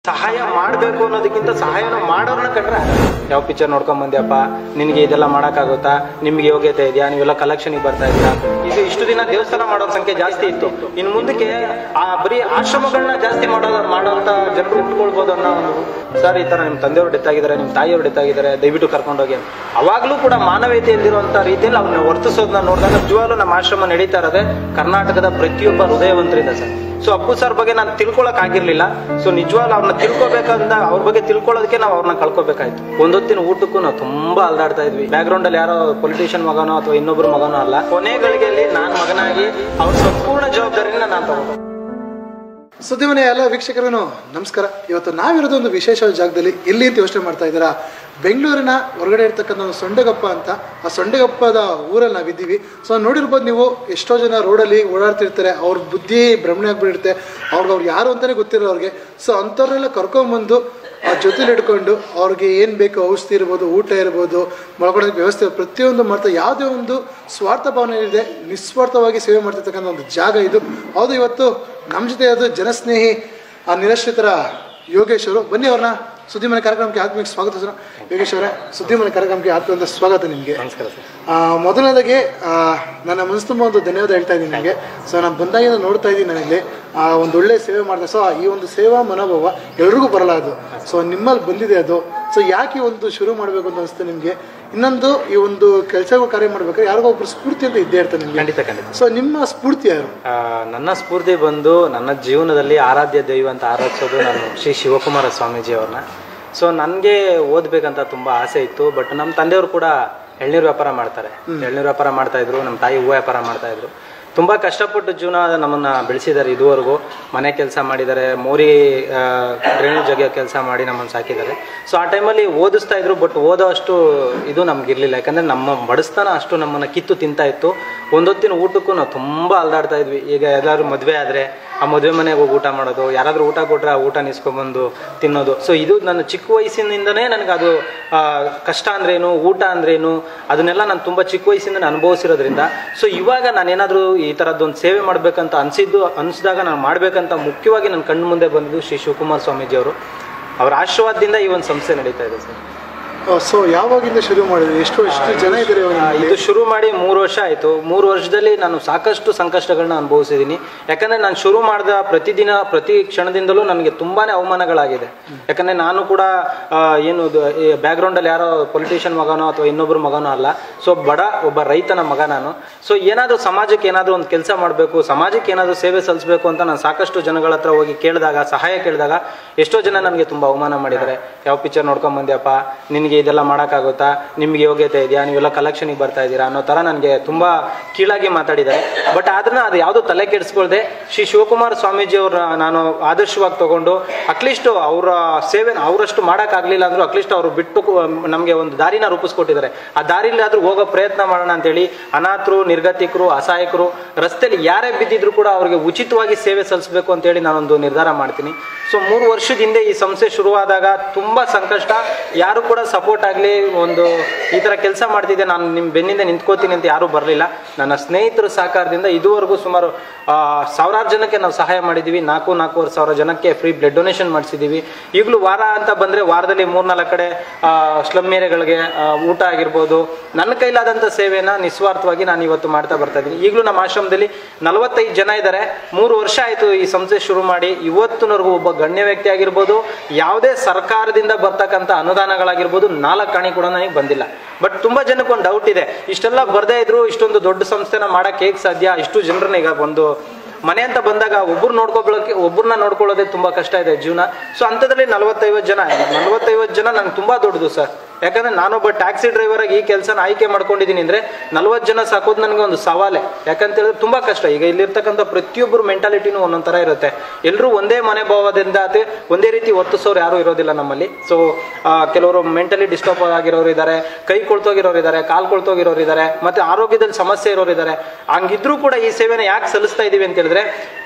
ಸಹಾಯ ಮಾಡಬೇಕು ಅನ್ನೋದಕ್ಕಿಂತ ಸಹಾಯನ ಮಾಡೋರ್ನ ಕಂಡ್ರೆ ಯಾವ ಪಿಕ್ಚರ್ ನೋಡ್ಕೊಂಡ್ ಬಂದ್ಯಪ್ಪ ನಿನಗೆ ಇದೆಲ್ಲ ಮಾಡೋಕ್ಕಾಗುತ್ತಾ ನಿಮ್ಗೆ ಯೋಗ್ಯತೆ ಇದೆಯಾ ನೀವೆಲ್ಲ ಕಲೆಕ್ಷನ್ಗೆ ಬರ್ತಾ ಇದ್ದೀರಾ ಇದು ಇಷ್ಟು ದಿನ ದೇವಸ್ಥಾನ ಮಾಡೋರ ಸಂಖ್ಯೆ ಜಾಸ್ತಿ ಇತ್ತು ಇನ್ನು ಮುಂದಕ್ಕೆ ಆ ಬರೀ ಆಶ್ರಮಗಳನ್ನ ಜಾಸ್ತಿ ಮಾಡೋ ಮಾಡೋಂಥ ಜನರು ಉಟ್ಕೊಳ್ಬೋದು ಅನ್ನೋ ಒಂದು ಸರ್ ಈ ಥರ ನಿಮ್ಮ ತಂದೆಯವರು ಡೆತ್ ಆಗಿದ್ದಾರೆ ನಿಮ್ಮ ತಾಯಿಯವರು ಡೆತ್ ಆಗಿದ್ದಾರೆ ದಯವಿಟ್ಟು ಕರ್ಕೊಂಡೋಗಿ ಅವಾಗಲೂ ಕೂಡ ಮಾನವೀಯತೆಯಲ್ಲಿರುವಂಥ ರೀತಿಯಲ್ಲಿ ಅವ್ರನ್ನ ವರ್ತಿಸೋದನ್ನ ನೋಡಿದಾಗ ನಿಜವಾಗ್ಲೂ ನಮ್ಮ ಆಶ್ರಮ ನಡೀತಾ ಇರೋದೇ ಕರ್ನಾಟಕದ ಪ್ರತಿಯೊಬ್ಬ ಹೃದಯವಂತರಿಂದ ಸರ್ ಸೊ ಅಪ್ಪು ಸರ್ ಬಗ್ಗೆ ನಾನು ತಿಳ್ಕೊಳಕ್ ಆಗಿರ್ಲಿಲ್ಲ ಸೊ ನಿಜವಾಗ್ಲೂ ಅವ್ರನ್ನ ತಿಳ್ಕೊಬೇಕಂದ ಅವ್ರ ಬಗ್ಗೆ ತಿಳ್ಕೊಳ್ಳೋದಕ್ಕೆ ನಾವು ಅವ್ರನ್ನ ಕಳ್ಕೊಬೇಕಾಯ್ತು ಒಂದೊತ್ತಿನ ಊಟಕ್ಕೂ ನಾವು ತುಂಬಾ ಅಲ್ದಾಡ್ತಾ ಇದ್ವಿ ಬ್ಯಾಕ್ ಗ್ರೌಂಡ್ ಅಲ್ಲಿ ಯಾರೋ ಪೊಲಿಟಿಷಿಯನ್ ಮಗನೋ ಅಥವಾ ಇನ್ನೊಬ್ರು ಮಗನೋ ಅಲ್ಲ ಕೊನೆ ಗಳಿಗೆಯಲ್ಲಿ ನಾನ್ ಮಗನಾಗಿ ಅವ್ರ ಸಂಪೂರ್ಣ ಜವಾಬ್ದಾರಿನ ನಾನು ತಗೊಂಡು ಸುದ್ದಿ ಮನೆಯ ಎಲ್ಲ ವೀಕ್ಷಕರಿಗೂ ನಮಸ್ಕಾರ ಇವತ್ತು ನಾವಿರೋದು ಒಂದು ವಿಶೇಷವಾದ ಜಾಗದಲ್ಲಿ ಎಲ್ಲಿ ಅಂತ ಯೋಚನೆ ಮಾಡ್ತಾ ಇದ್ದೀರಾ ಬೆಂಗಳೂರಿನ ಹೊರಗಡೆ ಇರ್ತಕ್ಕಂಥ ಒಂದು ಸೊಂಡೆಗಪ್ಪ ಅಂತ ಆ ಸೊಂಡೆಗಪ್ಪದ ಊರಲ್ಲಿ ನಾವಿದ್ದೀವಿ ಸೊ ನೋಡಿರ್ಬೋದು ನೀವು ಎಷ್ಟೋ ಜನ ರೋಡಲ್ಲಿ ಓಡಾಡ್ತಿರ್ತಾರೆ ಅವ್ರ ಬುದ್ಧಿ ಭ್ರಮಣೆ ಆಗ್ಬಿಟ್ಟಿರುತ್ತೆ ಅವ್ರಿಗೆ ಅವ್ರು ಯಾರು ಅಂತಲೇ ಗೊತ್ತಿರೋ ಅವ್ರಿಗೆ ಸೊ ಅಂಥವ್ರನ್ನೆಲ್ಲ ಕರ್ಕೊಂಬಂದು ಆ ಜೊತೆಲಿ ಇಟ್ಕೊಂಡು ಅವ್ರಿಗೆ ಏನು ಬೇಕು ಔಷಧಿ ಇರ್ಬೋದು ಊಟ ಇರ್ಬೋದು ಮಲ್ಕೊಳ್ಳೋದಕ್ಕೆ ವ್ಯವಸ್ಥೆ ಪ್ರತಿಯೊಂದು ಮಾಡ್ತಾ ಯಾವುದೇ ಒಂದು ಸ್ವಾರ್ಥ ಭಾವನೆ ಇಲ್ಲದೆ ನಿಸ್ವಾರ್ಥವಾಗಿ ಸೇವೆ ಮಾಡ್ತಿರ್ತಕ್ಕಂಥ ಒಂದು ಜಾಗ ಇದು ಹೌದು ಇವತ್ತು ನಮ್ಮ ಜೊತೆ ಅದು ಜನಸ್ನೇಹಿ ಆ ನಿರಾಶ್ರಿತರ ಯೋಗೇಶ್ ಅವರು ಬನ್ನಿ ಅವ್ರನ್ನ ಸುದ್ದಿ ಮನೆ ಕಾರ್ಯಕ್ರಮಕ್ಕೆ ಆತ್ಮೀಯ ಸ್ವಾಗತ ಸರ್ ಯೋಗೇಶ್ ಅವರೇ ಸುದ್ದಿ ಮನೆ ಕಾರ್ಯಕ್ರಮಕ್ಕೆ ಆತ್ಮೀಯ ಸ್ವಾಗತ ನಿಮಗೆ ನಮಸ್ಕಾರ ಸರ್ ಆ, ಮೊದಲನೇದಾಗಿ ಆ, ನನ್ನ ಮನಸ್ಸು ತುಂಬ ಒಂದು ಧನ್ಯವಾದ ಹೇಳ್ತಾ ಇದ್ದೀನಿ ನನಗೆ ಸೊ ನಾನು ಬಂದಾಗಿಂದ ನೋಡ್ತಾ ಇದ್ದೀನಿ ನಾನಿಲ್ಲಿ ಆ, ಒಂದು ಒಳ್ಳೆ ಸೇವೆ ಮಾಡಿದೆ ಸೊ ಈ ಒಂದು ಸೇವಾ ಮನೋಭಾವ ಎಲ್ರಿಗೂ ಬರಲ್ಲ ಅದು ಸೊ ನಿಮ್ಮಲ್ಲಿ ಬಂದಿದೆ ಅದು ಸೊ ಯಾಕೆ ಈ ಒಂದು ಶುರು ಮಾಡಬೇಕು ಅಂತ ಅನಿಸ್ತು ನಿಮಗೆ ಇನ್ನೊಂದು ಈ ಒಂದು ಕೆಲಸಗಳು ಕಾರ್ಯ ಮಾಡ್ಬೇಕಾದ್ರೆ ಯಾರಿಗೋ ಒಬ್ರು ಸ್ಫೂರ್ತಿ ಅಂತ ಇದ್ದೇ ಇರ್ತಾರೆ ನಿಮಗೆ ಖಂಡಿತ ಖಂಡಿತ ಸೊ ನಿಮ್ಮ ಸ್ಫೂರ್ತಿ ಯಾರು ಆ, ನನ್ನ ಸ್ಫೂರ್ತಿ ಬಂದು ನನ್ನ ಜೀವನದಲ್ಲಿ ಆರಾಧ್ಯ ದೈವ ಅಂತ ಆರಾಧಿಸೋದು ನಾನು ಶ್ರೀ ಶಿವಕುಮಾರ ಸ್ವಾಮೀಜಿ ಅವ್ರನ್ನ ಸೊ ನನಗೆ ಓದ್ಬೇಕಂತ ತುಂಬ ಆಸೆ ಇತ್ತು ಬಟ್ ನಮ್ಮ ತಂದೆಯವರು ಕೂಡ ಎಳ್ನೀರು ವ್ಯಾಪಾರ ಮಾಡ್ತಾರೆ ಎಳ್ನೀರು ವ್ಯಾಪಾರ ಮಾಡ್ತಾ ಇದ್ರು ನಮ್ಮ ತಾಯಿ ಹೂವು ವ್ಯಾಪಾರ ಮಾಡ್ತಾ ಇದ್ರು ತುಂಬ ಕಷ್ಟಪಟ್ಟು ಜೀವನ ನಮ್ಮನ್ನು ಬೆಳೆಸಿದ್ದಾರೆ ಇದುವರೆಗೂ ಮನೆ ಕೆಲಸ ಮಾಡಿದ್ದಾರೆ ಮೋರಿ ಡ್ರೈನೇಜ್ ಜಗ್ಗಿಯೋ ಕೆಲಸ ಮಾಡಿ ನಮ್ಮನ್ನು ಸಾಕಿದ್ದಾರೆ ಸೊ ಆ ಟೈಮಲ್ಲಿ ಓದಿಸ್ತಾ ಇದ್ರು ಬಟ್ ಓದೋ ಅಷ್ಟು ಇದು ನಮ್ಗಿರ್ಲಿಲ್ಲ ಯಾಕಂದರೆ ನಮ್ಮ ಬಡಿಸ್ತಾನ ಅಷ್ಟು ನಮ್ಮನ್ನು ಕಿತ್ತು ತಿಂತಾ ಇತ್ತು ಒಂದೊತ್ತಿನ ಊಟಕ್ಕೂ ನಾವು ತುಂಬ ಅಲ್ದಾಡ್ತಾ ಇದ್ವಿ ಈಗ ಎಲ್ಲರೂ ಮದುವೆ ಆದರೆ ಆ ಮದುವೆ ಮನೆಗೆ ಹೋಗಿ ಊಟ ಮಾಡೋದು ಯಾರಾದರೂ ಊಟ ಕೊಟ್ಟರೆ ಆ ಊಟ ನಿಸ್ಕೊಂಬಂದು ತಿನ್ನೋದು ಸೊ ಇದು ನನ್ನ ಚಿಕ್ಕ ವಯಸ್ಸಿನಿಂದನೇ ನನಗೆ ಅದು ಆ, ಕಷ್ಟ ಅಂದ್ರೇನು ಊಟ ಅಂದ್ರೇನು ಅದನ್ನೆಲ್ಲ ನಾನು ತುಂಬ ಚಿಕ್ಕ ವಯಸ್ಸಿಂದ ಅನುಭವಿಸಿರೋದ್ರಿಂದ ಸೊ ಇವಾಗ ನಾನೇನಾದರೂ ಈ ಥರದ್ದೊಂದು ಸೇವೆ ಮಾಡಬೇಕಂತ ಅನಿಸಿದ್ದು ಅನಿಸಿದಾಗ ನಾನು ಮಾಡಬೇಕಂತ ಮುಖ್ಯವಾಗಿ ನನ್ನ ಕಣ್ಣು ಮುಂದೆ ಬಂದಿದ್ದು ಶ್ರೀ ಶಿವಕುಮಾರ್ ಸ್ವಾಮೀಜಿ ಅವರು ಅವರ ಆಶೀರ್ವಾದದಿಂದ ಈ ಒಂದು ಸಂಸ್ಥೆ ನಡೀತಾ ಇದೆ ಸರ್ ಸೊ ಯಾವಾಗಿಂದ ಶುರು ಮಾಡಿದ್ರಿ ಎಷ್ಟು ಎಷ್ಟು ಜನ ಇದ್ದಾರೆ ಇವಾಗ ಆ, ನಿಮ್ಮಲ್ಲಿ? ಇದು ಶುರು ಮಾಡಿ ಮೂರು ವರ್ಷ ಆಯಿತು ಮೂರು ವರ್ಷದಲ್ಲಿ ನಾನು ಸಾಕಷ್ಟು ಸಂಕಷ್ಟಗಳನ್ನ ಅನುಭವಿಸಿದ್ದೀನಿ ಯಾಕಂದರೆ ನಾನು ಶುರು ಮಾಡಿದ ಪ್ರತಿದಿನ ಪ್ರತಿ ಕ್ಷಣದಿಂದಲೂ ನನಗೆ ತುಂಬಾ ಅವಮಾನಗಳಾಗಿದೆ ಯಾಕಂದರೆ ನಾನು ಕೂಡ ಆ, ಏನು ಬ್ಯಾಕ್ಗ್ರೌಂಡಲ್ಲಿ ಯಾರೋ ಪೊಲಿಟಿಷಿಯನ್ ಮಗನೋ ಅಥವಾ ಇನ್ನೊಬ್ಬರು ಮಗನೋ ಅಲ್ಲ ಸೊ ಬಡ ಒಬ್ಬ ರೈತನ ಮಗ ನಾನು ಸೊ ಏನಾದರೂ ಸಮಾಜಕ್ಕೆ ಏನಾದರೂ ಒಂದು ಕೆಲಸ ಮಾಡಬೇಕು ಸಮಾಜಕ್ಕೆ ಏನಾದರೂ ಸೇವೆ ಸಲ್ಲಿಸಬೇಕು ಅಂತ ನಾನು ಸಾಕಷ್ಟು ಜನಗಳ ಹತ್ರ ಹೋಗಿ ಕೇಳಿದಾಗ ಸಹಾಯ ಕೇಳಿದಾಗ ಎಷ್ಟೋ ಜನ ನನಗೆ ತುಂಬ ಅವಮಾನ ಮಾಡಿದ್ದಾರೆ ಯಾವ ಪಿಕ್ಚರ್ ನೋಡ್ಕೊಂಡ್ ಬಂದ್ಯಪ್ಪ ನಿನಗೆ ಇದೆಲ್ಲ ಮಾಡೋಕ್ಕಾಗುತ್ತಾ ನಿಮ್ಗೆ ಯೋಗ್ಯತೆ ಇದೆಯಾ ನೀವೆಲ್ಲ ಕಲೆಕ್ಷನಿಗೆ ಬರ್ತಾ ಇದ್ದೀರಾ ಅನ್ನೋ ಥರ ನನಗೆ ತುಂಬ ಕೀಳಾಗಿ ಮಾತಾಡಿದ್ದಾರೆ ಬಟ್ ಆದ್ರೂ ಅದು ಯಾವುದು ತಲೆ ಕೆಡಿಸ್ಕೊಳ್ದೆ ಶ್ರೀ ಶಿವಕುಮಾರ ಸ್ವಾಮೀಜಿ ಅವ್ರ ನಾನು ಆದರ್ಶವಾಗಿ ತಗೊಂಡು ಅಟ್ಲೀಸ್ಟ್ ಅವರ ಸೇವೆ ಅವರಷ್ಟು ಮಾಡೋಕ್ಕಾಗಲಿಲ್ಲ ಅಂದರೂ ಅಟ್ಲೀಸ್ಟ್ ಅವರು ಬಿಟ್ಟು ನಮಗೆ ಒಂದು ದಾರಿನ ರೂಪಿಸ್ಕೊಟ್ಟಿದ್ದಾರೆ ಆ ದಾರಿಲಾದ್ರೂ ಹೋಗೋ ಪ್ರಯತ್ನ ಮಾಡೋಣ ಅಂತೇಳಿ ಅನಾಥರು ನಿರ್ಗತಿಕರು ಅಸಹಾಯಕರು ರಸ್ತೆಯಲ್ಲಿ ಯಾರೇ ಬಿದ್ದಿದ್ರು ಕೂಡ ಅವರಿಗೆ ಉಚಿತವಾಗಿ ಸೇವೆ ಸಲ್ಲಿಸಬೇಕು ಅಂತೇಳಿ ನಾನೊಂದು ನಿರ್ಧಾರ ಮಾಡ್ತೀನಿ ಸೊ ಮೂರು ವರ್ಷದ ಹಿಂದೆ ಈ ಸಂಸ್ಥೆ ಶುರುವಾದಾಗ ತುಂಬ ಸಂಕಷ್ಟ ಯಾರು ಕೂಡ ಸಪೋರ್ಟ್ ಆಗಲಿ ಒಂದು ಈ ಥರ ಕೆಲಸ ಮಾಡ್ತಿದ್ದೆ ನಾನು ನಿಮ್ಮ ಬೆನ್ನಿಂದ ನಿಂತ್ಕೋತೀನಿ ಅಂತ ಯಾರೂ ಬರಲಿಲ್ಲ ನನ್ನ ಸ್ನೇಹಿತರ ಸಹಕಾರದಿಂದ ಇದುವರೆಗೂ ಸುಮಾರು ಆ, ಸಾವಿರಾರು ಜನಕ್ಕೆ ನಾವು ಸಹಾಯ ಮಾಡಿದ್ದೀವಿ ನಾಲ್ಕು ನಾಲ್ಕೂವರೆ ಸಾವಿರ ಜನಕ್ಕೆ ಫ್ರೀ ಬ್ಲಡ್ ಡೊನೇಷನ್ ಮಾಡಿಸಿದ್ದೀವಿ ಈಗಲೂ ವಾರ ಅಂತ ಬಂದರೆ ವಾರದಲ್ಲಿ ಮೂರ್ನಾಲ್ಕು ಕಡೆ ಸ್ಲಮ್ ಏರಿಯಾಗಳಿಗೆ ಆ, ಊಟ ಆಗಿರ್ಬೋದು ನನ್ನ ಕೈಲಾದಂಥ ಸೇವೆನ ನಿಸ್ವಾರ್ಥವಾಗಿ ನಾನು ಇವತ್ತು ಮಾಡ್ತಾ ಬರ್ತಾ ಇದ್ದೀನಿ ಈಗಲೂ ನಮ್ಮ ಆಶ್ರಮದಲ್ಲಿ ನಲವತ್ತೈದು ಜನ ಇದ್ದಾರೆ ಮೂರು ವರ್ಷ ಆಯಿತು ಈ ಸಂಸ್ಥೆ ಶುರು ಮಾಡಿ ಇವತ್ತಿನವರೆಗೂ ಒಬ್ಬ ಗಣ್ಯ ವ್ಯಕ್ತಿ ಆಗಿರ್ಬೋದು ಯಾವುದೇ ಸರ್ಕಾರದಿಂದ ಬರ್ತಕ್ಕಂಥ ಅನುದಾನಗಳಾಗಿರ್ಬೋದು ನಾಲ್ಕು ಅಣಿ ಕೂಡ ನನಗೆ ಬಂದಿಲ್ಲ ಬಟ್ ತುಂಬ ಜನಕ್ಕೆ ಒಂದು ಡೌಟ್ ಇದೆ ಇಷ್ಟೆಲ್ಲ ಬರ್ದೇ ಇದ್ರು ಇಷ್ಟೊಂದು ದೊಡ್ಡ ಸಂಸ್ಥೆನ ಮಾಡಕ್ಕೆ ಹೇಗೆ ಸಾಧ್ಯ ಇಷ್ಟು ಜನರನ್ನ ಈಗ ಒಂದು ಮನೆ ಅಂತ ಬಂದಾಗ ಒಬ್ರು ನೋಡ್ಕೊಳಕ್ಕೆ ಒಬ್ಬರನ್ನ ನೋಡ್ಕೊಳ್ಳೋದೇ ತುಂಬಾ ಕಷ್ಟ ಇದೆ ಜೀವನ ಸೊ ಅಂಥದ್ರಲ್ಲಿ ನಲವತ್ತೈವತ್ತು ಜನ ನಲವತ್ತೈವತ್ತು ಜನ ನಂಗೆ ತುಂಬಾ ದೊಡ್ಡದು ಸರ್ ಯಾಕಂದ್ರೆ ನಾನೊಬ್ಬ ಟ್ಯಾಕ್ಸಿ ಡ್ರೈವರ್ ಆಗಿ ಈ ಕೆಲಸನ ಆಯ್ಕೆ ಮಾಡ್ಕೊಂಡಿದ್ದೀನಿ ಅಂದ್ರೆ ನಲ್ವತ್ತು ಜನ ಸಾಕೋದು ನನಗೆ ಒಂದು ಸವಾಲೆ ಯಾಕಂತ ಹೇಳಿದ್ರೆ ತುಂಬಾ ಕಷ್ಟ ಈಗ ಇಲ್ಲಿರ್ತಕ್ಕಂಥ ಪ್ರತಿಯೊಬ್ಬರು ಮೆಂಟಾಲಿಟಿನೂ ಒಂದೊಂದ್ ಥರ ಇರುತ್ತೆ ಎಲ್ಲರೂ ಒಂದೇ ಮನೆ ಭಾವದಿಂದ ಅದೇ ಒಂದೇ ರೀತಿ ವರ್ತಿಸೋರು ಯಾರು ಇರೋದಿಲ್ಲ ನಮ್ಮಲ್ಲಿ ಸೊ ಕೆಲವರು ಮೆಂಟಲಿ ಡಿಸ್ಟರ್ಬ್ ಆಗಿರೋರು ಇದ್ದಾರೆ ಕೈ ಕೊಳ್ತೋಗಿರೋರು ಇದ್ದಾರೆ ಕಾಲು ಕೊಳ್ತೋಗಿರೋರು ಇದ್ದಾರೆ ಮತ್ತೆ ಆರೋಗ್ಯದಲ್ಲಿ ಸಮಸ್ಯೆ ಇರೋರು ಇದ್ದಾರೆ ಹಂಗಿದ್ರೂ ಕೂಡ ಈ ಸೇವೆನ ಯಾಕೆ ಸಲ್ಲಿಸ್ತಾ ಇದೀವಿ ಅಂತ ಹೇಳಿದ್ರೆ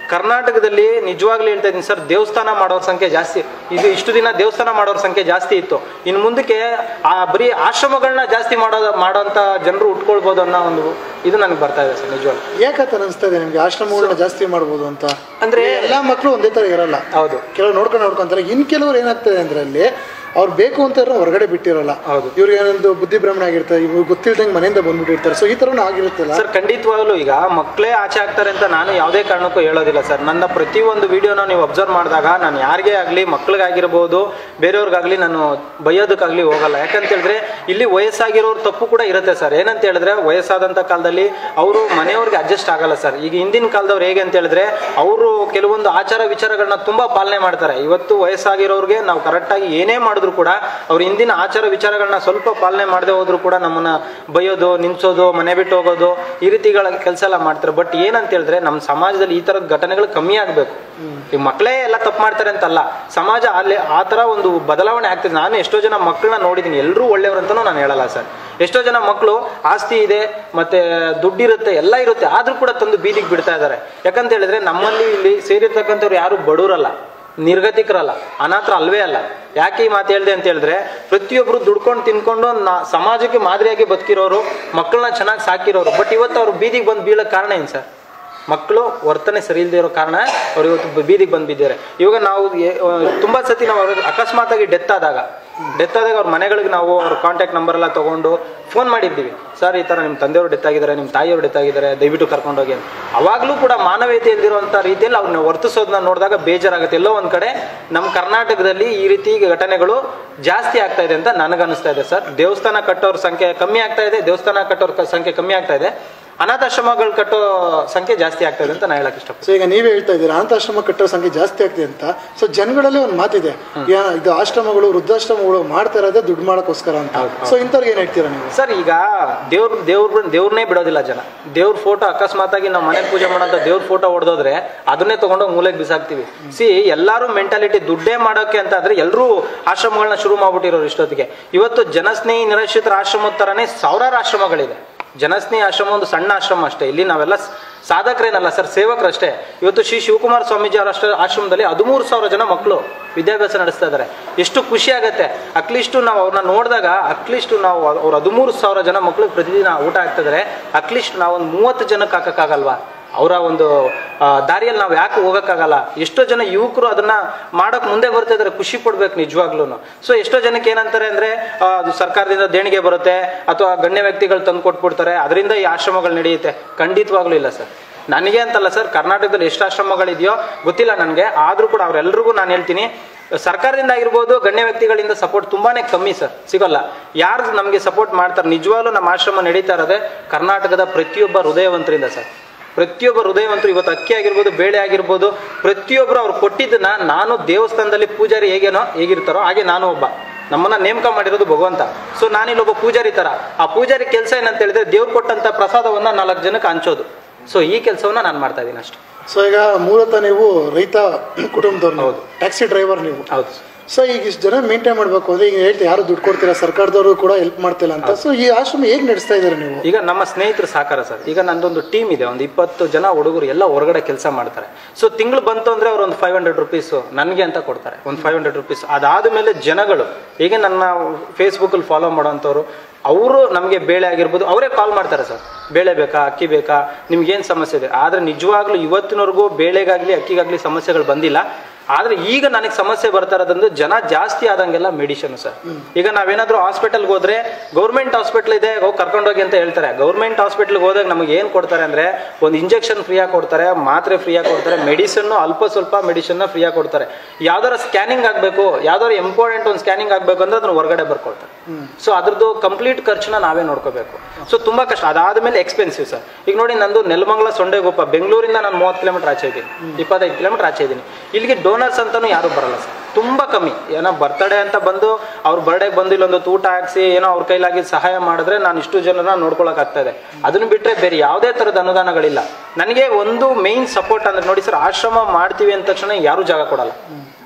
ಕರ್ನಾಟಕದಲ್ಲಿ ನಿಜವಾಗ್ಲೂ ಹೇಳ್ತಾ ಇದ್ದೀನಿ ಸರ್ ದೇವಸ್ಥಾನ ಮಾಡೋರ ಸಂಖ್ಯೆ ಜಾಸ್ತಿ ಇದು ಇಷ್ಟು ದಿನ ದೇವಸ್ಥಾನ ಮಾಡೋರ ಸಂಖ್ಯೆ ಜಾಸ್ತಿ ಇತ್ತು ಇನ್ನು ಮುಂದಕ್ಕೆ ಆ ಬರೀ ಆಶ್ರಮಗಳನ್ನ ಜಾಸ್ತಿ ಮಾಡೋ ಮಾಡೋಂಥ ಜನರು ಉಟ್ಕೊಳ್ಬೋದು ಅನ್ನೋ ಒಂದು ಇದು ನನಗೆ ಬರ್ತಾ ಇದೆ ಸರ್ ನಿಜವಾಗ್ಲೂ ಯಾಕಂತ ಅನಿಸ್ತಾ ಇದೆ ನಿಮ್ಗೆ ಆಶ್ರಮಗಳನ್ನ ಜಾಸ್ತಿ ಮಾಡ್ಬೋದು ಅಂತ ಅಂದ್ರೆ ಎಲ್ಲಾ ಮಕ್ಕಳು ಒಂದೇ ತರ ಇರಲ್ಲ ಹೌದು ಕೆಲವ್ರು ನೋಡ್ಕೊಂಡು ನೋಡ್ಕೊಂತಾರೆ ಇನ್ ಕೆಲವ್ರು ಏನಾಗ್ತದೆ ಅಂದ್ರೆ ಅಲ್ಲಿ ಅವ್ರು ಬೇಕು ಅಂತ ಇರೋ ಹೊರಗಡೆ ಬಿಟ್ಟಿರಲ್ಲ ಹೌದು. ಇವ್ರಿಗೆ ಏನೊಂದು ಬುದ್ಧಿ ಭ್ರಮಣ ಆಗಿರ್ತಾರೆ ಇವ್ರು ಗೊತ್ತಿಲ್ದಂಗೆ ಮನೆಯಿಂದ ಬಂದ್ಬಿಟ್ಟಿರ್ತಾರೆ ಸೊ ಈ ಥರನೂ ಆಗಿರುತ್ತಲ್ಲ ಸರ್ ಖಂಡಿತವಾಗ್ಲೂ ಈಗ ಮಕ್ಕಳೇ ಆಚೆ ಆಗ್ತಾರೆ ಅಂತ ನಾನು ಯಾವುದೇ ಕಾರಣಕ್ಕೂ ಹೇಳೋದಿಲ್ಲ ಸರ್ ನನ್ನ ಪ್ರತಿಯೊಂದು ವಿಡಿಯೋನ ನೀವು ಅಬ್ಸರ್ವ್ ಮಾಡಿದಾಗ ನಾನು ಯಾರಿಗೇ ಆಗಲಿ ಮಕ್ಳಿಗಾಗಿರ್ಬೋದು ಬೇರೆಯವ್ರಿಗಾಗಲಿ ನಾನು ಬೈಯೋದಕ್ಕಾಗಲಿ ಹೋಗಲ್ಲ ಯಾಕಂತ ಹೇಳಿದ್ರೆ ಇಲ್ಲಿ ವಯಸ್ಸಾಗಿರೋರು ತಪ್ಪು ಕೂಡ ಇರುತ್ತೆ ಸರ್ ಏನಂತ ಹೇಳಿದ್ರೆ ವಯಸ್ಸಾದಂಥ ಕಾಲದಲ್ಲಿ ಅವರು ಮನೆಯವ್ರಿಗೆ ಅಡ್ಜಸ್ಟ್ ಆಗಲ್ಲ ಸರ್ ಈಗ ಹಿಂದಿನ ಕಾಲದವ್ರು ಹೇಗೆ ಅಂತ ಹೇಳಿದ್ರೆ ಅವರು ಕೆಲವೊಂದು ಆಚಾರ ವಿಚಾರಗಳನ್ನ ತುಂಬಾ ಪಾಲನೆ ಮಾಡ್ತಾರೆ ಇವತ್ತು ವಯಸ್ಸಾಗಿರೋರಿಗೆ ನಾವು ಕರೆಕ್ಟಾಗಿ ಏನೇ ಮಾಡಿದ್ರು ಕೂಡ ಅವ್ರ ಹಿಂದಿನ ಆಚಾರ ವಿಚಾರಗಳನ್ನ ಸ್ವಲ್ಪ ಪಾಲನೆ ಮಾಡದೆ ಹೋದ್ರು ಕೂಡ ನಮ್ಮನ್ನ ಬೈಯೋದು ನಿನ್ಸೋದು ಮನೆ ಬಿಟ್ಟು ಹೋಗೋದು ಈ ರೀತಿಗಳ ಕೆಲಸ ಎಲ್ಲ ಮಾಡ್ತಾರೆ ಬಟ್ ಏನಂತ ಹೇಳಿದ್ರೆ ನಮ್ಮ ಸಮಾಜದಲ್ಲಿ ಈ ತರದ ಘಟನೆಗಳು ಕಮ್ಮಿ ಆಗಬೇಕು ಈಗ ಮಕ್ಕಳೇ ಎಲ್ಲ ತಪ್ಪು ಮಾಡ್ತಾರೆ ಅಂತಲ್ಲ ಸಮಾಜ ಅಲ್ಲಿ ಆ ಥರ ಒಂದು ಬದಲಾವಣೆ ಆಗ್ತಿದೆ ನಾನು ಎಷ್ಟೋ ಜನ ಮಕ್ಕಳನ್ನ ನೋಡಿದ್ದೀನಿ ಎಲ್ಲರೂ ಒಳ್ಳೆಯವರು ಅಂತಲೂ ನಾನು ಹೇಳಲ್ಲ ಸರ್ ಎಷ್ಟೋ ಜನ ಮಕ್ಕಳು ಆಸ್ತಿ ಇದೆ ಮತ್ತೆ ದುಡ್ಡಿರುತ್ತೆ ಎಲ್ಲ ಇರುತ್ತೆ ಆದ್ರೂ ಕೂಡ ತಂದು ಬೀದಿಗೆ ಬಿಡ್ತಾ ಇದ್ದಾರೆ ಯಾಕಂತ ಹೇಳಿದ್ರೆ ನಮ್ಮಲ್ಲಿ ಇಲ್ಲಿ ಸೇರಿರ್ತಕ್ಕಂಥವ್ರು ಯಾರು ಬಡವರಲ್ಲ ನಿರ್ಗತಿಕರಲ್ಲ ಅನಾಥರ ಅಲ್ವೇ ಅಲ್ಲ ಯಾಕೆ ಈ ಮಾತು ಹೇಳ್ದೆ ಅಂತ ಹೇಳಿದ್ರೆ ಪ್ರತಿಯೊಬ್ರು ದುಡ್ಕೊಂಡು ತಿನ್ಕೊಂಡು ನಾ ಸಮಾಜಕ್ಕೆ ಮಾದರಿಯಾಗಿ ಬದುಕಿರೋರು ಮಕ್ಕಳನ್ನ ಚೆನ್ನಾಗಿ ಸಾಕಿರೋರು ಬಟ್ ಇವತ್ತು ಅವ್ರು ಬೀದಿಗೆ ಬಂದು ಬೀಳೋಕೆ ಕಾರಣ ಏನು ಸರ್ ಮಕ್ಕಳು ವರ್ತನೆ ಸರಿ ಇಲ್ಲದೆ ಇರೋ ಕಾರಣ ಅವ್ರು ಇವತ್ತು ಬೀದಿಗೆ ಬಂದು ಬಿದ್ದಾರೆ ಇವಾಗ ನಾವು ಏ- ಆ, ತುಂಬಾ ಸತಿ ನಾವು ಅವ್ರಿಗೆ ಅಕಸ್ಮಾತಾಗಿ ಡೆತ್ ಆದಾಗ ಡೆತ್ ಆದಾಗ ಅವ್ರ ಮನೆಗಳಿಗೆ ನಾವು ಅವ್ರ ಕಾಂಟ್ಯಾಕ್ಟ್ ನಂಬರ್ ಎಲ್ಲ ತಗೊಂಡು ಫೋನ್ ಮಾಡಿದ್ದೀವಿ ಸರ್ ಈ ಥರ ನಿಮ್ಮ ತಂದೆಯವರು ಡೆತ್ ಆಗಿದ್ದಾರೆ ನಿಮ್ಮ ತಾಯಿಯವರು ಡೆತ್ ಆಗಿದ್ದಾರೆ ದಯವಿಟ್ಟು ಕರ್ಕೊಂಡೋಗಿ ಅಂತ ಅವಾಗಲೂ ಕೂಡ ಮಾನವೀಯತೆ ಇಲ್ದಿರುವಂಥ ರೀತಿಯಲ್ಲಿ ಅವ್ರನ್ನ ವರ್ತಿಸೋದನ್ನ ನೋಡಿದಾಗ ಬೇಜಾರಾಗುತ್ತೆ ಎಲ್ಲೋ ಒಂದು ಕಡೆ ನಮ್ಮ ಕರ್ನಾಟಕದಲ್ಲಿ ಈ ರೀತಿ ಘಟನೆಗಳು ಜಾಸ್ತಿ ಆಗ್ತಾ ಇದೆ ಅಂತ ನನಗನ್ನಿಸ್ತಾ ಇದೆ ಸರ್ ದೇವಸ್ಥಾನ ಕಟ್ಟೋರ ಸಂಖ್ಯೆ ಕಮ್ಮಿ ಆಗ್ತಾ ಇದೆ ದೇವಸ್ಥಾನ ಕಟ್ಟೋರ ಕ- ಸಂಖ್ಯೆ ಕಮ್ಮಿ ಆಗ್ತಾ ಇದೆ ಅನಾಥಾಶ್ರಮಗಳು ಕಟ್ಟೋ ಸಂಖ್ಯೆ ಜಾಸ್ತಿ ಆಗ್ತಾ ಇದೆ ಅಂತ ನಾನು ಹೇಳಕ್ ಇಷ್ಟಪಡ್ತೀನಿ ಸೊ ಈಗ ನೀವೇ ಹೇಳ್ತಾ ಇದ್ದೀರಾ ಅನಾಥಾಶ್ರಮ ಕಟ್ಟೋ ಸಂಖ್ಯೆ ಜಾಸ್ತಿ ಆಗ್ತಿದೆ ಅಂತ ಸೊ ಜನಗಳಲ್ಲಿ ಒಂದು ಮಾತಿದೆ ಯಾ- ಇದು ಆಶ್ರಮಗಳು ವೃದ್ಧಾಶ್ರಮಗಳು ಮಾಡ್ತಾ ಇರೋದೇ ದುಡ್ಡು ಮಾಡೋಕ್ಕೋಸ್ಕರ ಅಂತ ಸೊ ಇಂಥವ್ರಿಗೆ ಏನ್ ಹೇಳ್ತೀರಾ ನೀವು ಸರ್ ಈಗ ದೇವ್ರ ದೇವ್ರ ದೇವ್ರನ್ನೇ ಬಿಡೋದಿಲ್ಲ ಜನ ದೇವ್ರ ಫೋಟೋ ಅಕಸ್ಮಾತಾಗಿ ನಾವು ಮನೆ ಪೂಜೆ ಮಾಡೋಂಥ ದೇವ್ರ ಫೋಟೋ ಹೊಡೆದೋದ್ರೆ ಅದನ್ನೇ ತಗೊಂಡೋಗಿ ಮೂಲೆಗೆ ಬಿಸಾಕ್ತಿವಿ ಸಿ ಎಲ್ಲರೂ ಮೆಂಟಾಲಿಟಿ ದುಡ್ಡೇ ಮಾಡೋಕೆ ಅಂತ ಆದ್ರೆ ಎಲ್ಲರೂ ಆಶ್ರಮಗಳನ್ನ ಶುರು ಮಾಡ್ಬಿಟ್ಟಿರೋರು ಇಷ್ಟೊತ್ತಿಗೆ ಇವತ್ತು ಜನಸ್ನೇಹಿ ನಿರಾಶ್ರಿತರ ಆಶ್ರಮದ ಥರನೇ ಸಾವಿರಾರು ಆಶ್ರಮಗಳಿದೆ ಜನಸ್ನೇಹಿ ಆಶ್ರಮ ಒಂದು ಸಣ್ಣ ಆಶ್ರಮ ಅಷ್ಟೇ ಇಲ್ಲಿ ನಾವೆಲ್ಲ ಸ್- ಸಾಧಕರೇನಲ್ಲ ಸರ್ ಸೇವಕರಷ್ಟೇ ಇವತ್ತು ಶ್ರೀ ಶಿವಕುಮಾರ ಸ್ವಾಮೀಜಿ ಅವರ ಅಷ್ಟ ಆಶ್ರಮದಲ್ಲಿ ಹದಿಮೂರು ಸಾವಿರ ಜನ ಮಕ್ಕಳು ವಿದ್ಯಾಭ್ಯಾಸ ನಡೆಸ್ತಾ ಇದ್ದಾರೆ ಎಷ್ಟು ಖುಷಿ ಆಗುತ್ತೆ ಅಟ್ಲೀಸ್ಟು ನಾವು ಅವ್ರನ್ನ ನೋಡಿದಾಗ ಅಟ್ಲೀಸ್ಟ್ ನಾವು ಅವ್ರ ಹದಿಮೂರು ಸಾವಿರ ಜನ ಮಕ್ಕಳು ಪ್ರತಿದಿನ ಊಟ ಆಗ್ತಿದ್ದಾರೆ ಅಟ್ಲೀಸ್ಟ್ ನಾವು ಒಂದು ಮೂವತ್ತು ಜನಕ್ಕೆ ಹಾಕಕ್ಕಾಗಲ್ವಾ ಅವರ ಒಂದು ಆ, ದಾರಿಯಲ್ಲಿ ನಾವು ಯಾಕೆ ಹೋಗೋಕ್ಕಾಗಲ್ಲ ಎಷ್ಟೋ ಜನ ಯುವಕರು ಅದನ್ನ ಮಾಡೋಕೆ ಮುಂದೆ ಬರ್ತಾ ಇದ್ದಾರೆ ಖುಷಿ ಪಡ್ಬೇಕು ನಿಜವಾಗ್ಲೂ ಸೊ ಎಷ್ಟೋ ಜನಕ್ಕೆ ಏನಂತಾರೆ ಅಂದ್ರೆ ಆ, ಅದು ಸರ್ಕಾರದಿಂದ ದೇಣಿಗೆ ಬರುತ್ತೆ ಅಥವಾ ಗಣ್ಯ ವ್ಯಕ್ತಿಗಳು ತಂದು ಕೊಟ್ಬಿಡ್ತಾರೆ ಅದರಿಂದ ಈ ಆಶ್ರಮಗಳು ನಡೆಯುತ್ತೆ ಖಂಡಿತವಾಗ್ಲೂ ಇಲ್ಲ ಸರ್ ನನಗೆ ಅಂತಲ್ಲ ಸರ್ ಕರ್ನಾಟಕದಲ್ಲಿ ಎಷ್ಟು ಆಶ್ರಮಗಳಿದೆಯೋ ಗೊತ್ತಿಲ್ಲ ನನಗೆ ಆದರೂ ಕೂಡ ಅವರೆಲ್ಲರಿಗೂ ನಾನು ಹೇಳ್ತೀನಿ ಸರ್ಕಾರದಿಂದ ಆಗಿರ್ಬೋದು ಗಣ್ಯ ವ್ಯಕ್ತಿಗಳಿಂದ ಸಪೋರ್ಟ್ ತುಂಬಾನೇ ಕಮ್ಮಿ ಸರ್ ಸಿಗಲ್ಲ ಯಾರು ನಮಗೆ ಸಪೋರ್ಟ್ ಮಾಡ್ತಾರೆ ನಿಜವಾಗ್ಲೂ ನಮ್ಮ ಆಶ್ರಮ ನಡೀತಾ ಇರೋದೇ ಕರ್ನಾಟಕದ ಪ್ರತಿಯೊಬ್ಬ ಹೃದಯವಂತರಿಂದ ಸರ್ ಪ್ರತಿಯೊಬ್ಬ ಹೃದಯವಂತರು ಇವತ್ತು ಅಕ್ಕಿ ಆಗಿರ್ಬೋದು ಬೇಳೆ ಆಗಿರ್ಬೋದು ಪ್ರತಿಯೊಬ್ಬರು ಅವ್ರು ಕೊಟ್ಟಿದ್ದನ್ನ ನಾನು ದೇವಸ್ಥಾನದಲ್ಲಿ ಪೂಜಾರಿ ಹೇಗೇನೋ ಹೇಗಿರ್ತಾರೋ ಹಾಗೆ ನಾನು ಒಬ್ಬ ನಮ್ಮನ್ನ ನೇಮಕ ಮಾಡಿರೋದು ಭಗವಂತ ಸೊ ನಾನಿಲ್ಲೊಬ್ಬ ಪೂಜಾರಿ ತರ ಆ ಪೂಜಾರಿ ಕೆಲಸ ಏನಂತ ಹೇಳಿದ್ರೆ ದೇವ್ರು ಕೊಟ್ಟಂತ ಪ್ರಸಾದವನ್ನ ನಾಲ್ಕು ಜನಕ್ಕೆ ಹಂಚೋದು ಸೊ ಈ ಕೆಲಸವನ್ನ ನಾನು ಮಾಡ್ತಾ ಇದ್ದೀನಿ ಅಷ್ಟೇ ಸೊ ಈಗ ಮೂಲತಃ ನೀವು ರೈತ ಕುಟುಂಬದವ್ರು ಹೌದು ಟ್ಯಾಕ್ಸಿ ಡ್ರೈವರ್ ನೀವು ಹೌದು ಸೊ ಈಗ ಇಷ್ಟು ಜನ ಮೇಂಟೈನ್ ಮಾಡ್ಬೇಕು ಅಂದ್ರೆ ಈಗ ಹೇಳ್ತೀವಿ ಯಾರು ದುಡ್ಡು ಕೊಡ್ತೀರಾ ಸರ್ಕಾರದವರು ಕೂಡ ಹೆಲ್ಪ್ ಮಾಡ್ತಿಲ್ಲ ಅಂತ ಸೊ ಈ ಆಶ್ರಮ ಹೇಗೆ ನಡೆಸ್ತಾ ಇದ್ದಾರೆ ನೀವು ಈಗ ನಮ್ಮ ಸ್ನೇಹಿತರ ಸಹಕಾರ ಸರ್ ಈಗ ನಂದೊಂದು ಟೀಮ್ ಇದೆ ಒಂದು ಇಪ್ಪತ್ತು ಜನ ಹುಡುಗರು ಎಲ್ಲ ಹೊರಗಡೆ ಕೆಲಸ ಮಾಡ್ತಾರೆ ಸೊ ತಿಂಗಳು ಬಂತು ಅಂದ್ರೆ ಅವ್ರು ಒಂದು ಫೈವ್ ಹಂಡ್ರೆಡ್ ರುಪೀಸ್ ನನಗೆ ಅಂತ ಕೊಡ್ತಾರೆ ಒಂದು ಫೈವ್ ಹಂಡ್ರೆಡ್ ರುಪೀಸ್ ಅದಾದ ಜನಗಳು ಹೀಗೆ ನನ್ನ ಫೇಸ್ಬುಕ್ಕಲ್ಲಿ ಫಾಲೋ ಮಾಡೋವಂಥವ್ರು ಅವರು ನಮಗೆ ಬೇಳೆ ಆಗಿರ್ಬೋದು ಅವರೇ ಕಾಲ್ ಮಾಡ್ತಾರೆ ಸರ್ ಬೇಳೆ ಬೇಕಾ ಅಕ್ಕಿ ಬೇಕಾ ನಿಮ್ಗೇನು ಸಮಸ್ಯೆ ಇದೆ ಆದರೆ ನಿಜವಾಗ್ಲೂ ಇವತ್ತಿನವರೆಗೂ ಬೇಳೆಗಾಗಲಿ ಅಕ್ಕಿಗಾಗಲಿ ಸಮಸ್ಯೆಗಳು ಬಂದಿಲ್ಲ ಆದ್ರೆ ಈಗ ನನಗೆ ಸಮಸ್ಯೆ ಬರ್ತಾ ಇರೋದಂದ್ರೆ ಜನ ಜಾಸ್ತಿ ಆದಂಗೆಲ್ಲ ಮೆಡಿಷನ್ ಸರ್ ಈಗ ನಾವೇನಾದ್ರೂ ಹಾಸ್ಪಿಟಲ್ಗೆ ಹೋದ್ರೆ ಗೌರ್ಮೆಂಟ್ ಹಾಸ್ಪಿಟಲ್ ಇದೆ ಹೋಗಿ ಕರ್ಕೊಂಡೋಗಿ ಅಂತ ಹೇಳ್ತಾರೆ ಗೌರ್ಮೆಂಟ್ ಹಾಸ್ಪಿಟಲ್ಗೆ ಹೋದಾಗ ನಮಗೆ ಏನು ಕೊಡ್ತಾರೆ ಅಂದ್ರೆ ಒಂದು ಇಂಜೆಕ್ಷನ್ ಫ್ರೀಯಾಗಿ ಕೊಡ್ತಾರೆ ಮಾತ್ರೆ ಫ್ರೀಯಾಗಿ ಕೊಡ್ತಾರೆ ಮೆಡಿಸನ್ ಅಲ್ಪ ಸ್ವಲ್ಪ ಮೆಡಿಸನ್ನ ಫ್ರೀಯಾಗಿ ಕೊಡ್ತಾರೆ ಯಾವ್ದಾರ ಸ್ಕ್ಯಾನಿಂಗ್ ಆಗಬೇಕು ಯಾವ್ದಾರ ಇಂಪಾರ್ಟೆಂಟ್ ಒಂದು ಸ್ಕ್ಯಾನಿಂಗ್ ಆಗಬೇಕು ಅಂದ್ರೆ ಅದನ್ನ ಹೊರಗಡೆ ಬರ್ಕೊಳ್ತಾರೆ ಸೊ ಅದ್ರದ್ದು ಕಂಪ್ಲೀಟ್ ಖರ್ಚನ್ನ ನಾವೇ ನೋಡ್ಕೋಬೇಕು ಸೊ ತುಂಬಾ ಕಷ್ಟ ಅದಾದ್ಮೇಲೆ ಎಕ್ಸ್ಪೆನ್ಸಿವ್ ಸರ್ ಈಗ ನೋಡಿ ನಂದು ನೆಲಮಂಗಲ ಸೊಂಡೆಗೊಪ್ಪ ಬೆಂಗಳೂರಿಂದ ನಾನು ಮೂವತ್ತು ಕಿಲೋಮೀಟರ್ ಆಚೆ ಇದ್ದೀನಿ ಇಪ್ಪತ್ತೈದು ಕಿಲೋಮೀಟರ್ ಆಚೆ ಇದ್ದೀನಿ ಇಲ್ಲಿಗೆ ಡೋನರ್ಸ್ ಅಂತಾನು ಯಾರು ಬರಲ್ಲ ಸರ್ ತುಂಬಾ ಕಮ್ಮಿ ಏನೋ ಬರ್ತಡೇ ಅಂತ ಬಂದು ಅವ್ರ ಬರ್ಡೇಗೆ ಬಂದು ಇಲ್ಲೊಂದು ಊಟ ಹಾಕ್ಸಿ ಏನೋ ಅವ್ರ ಕೈಲಾಗಿ ಸಹಾಯ ಮಾಡಿದ್ರೆ ನಾನು ಇಷ್ಟು ಜನರನ್ನ ನೋಡ್ಕೊಳಕ್ ಆಗ್ತಾ ಇದೆ ಅದನ್ನ ಬಿಟ್ರೆ ಬೇರೆ ಯಾವುದೇ ತರದ ಅನುದಾನಗಳಿಲ್ಲ ನನಗೆ ಒಂದು ಮೇನ್ ಸಪೋರ್ಟ್ ಅಂದ್ರೆ ನೋಡಿ ಸರ್ ಆಶ್ರಮ ಮಾಡ್ತೀವಿ ಅಂದ ತಕ್ಷಣ ಯಾರು ಜಾಗ ಕೊಡಲ್ಲ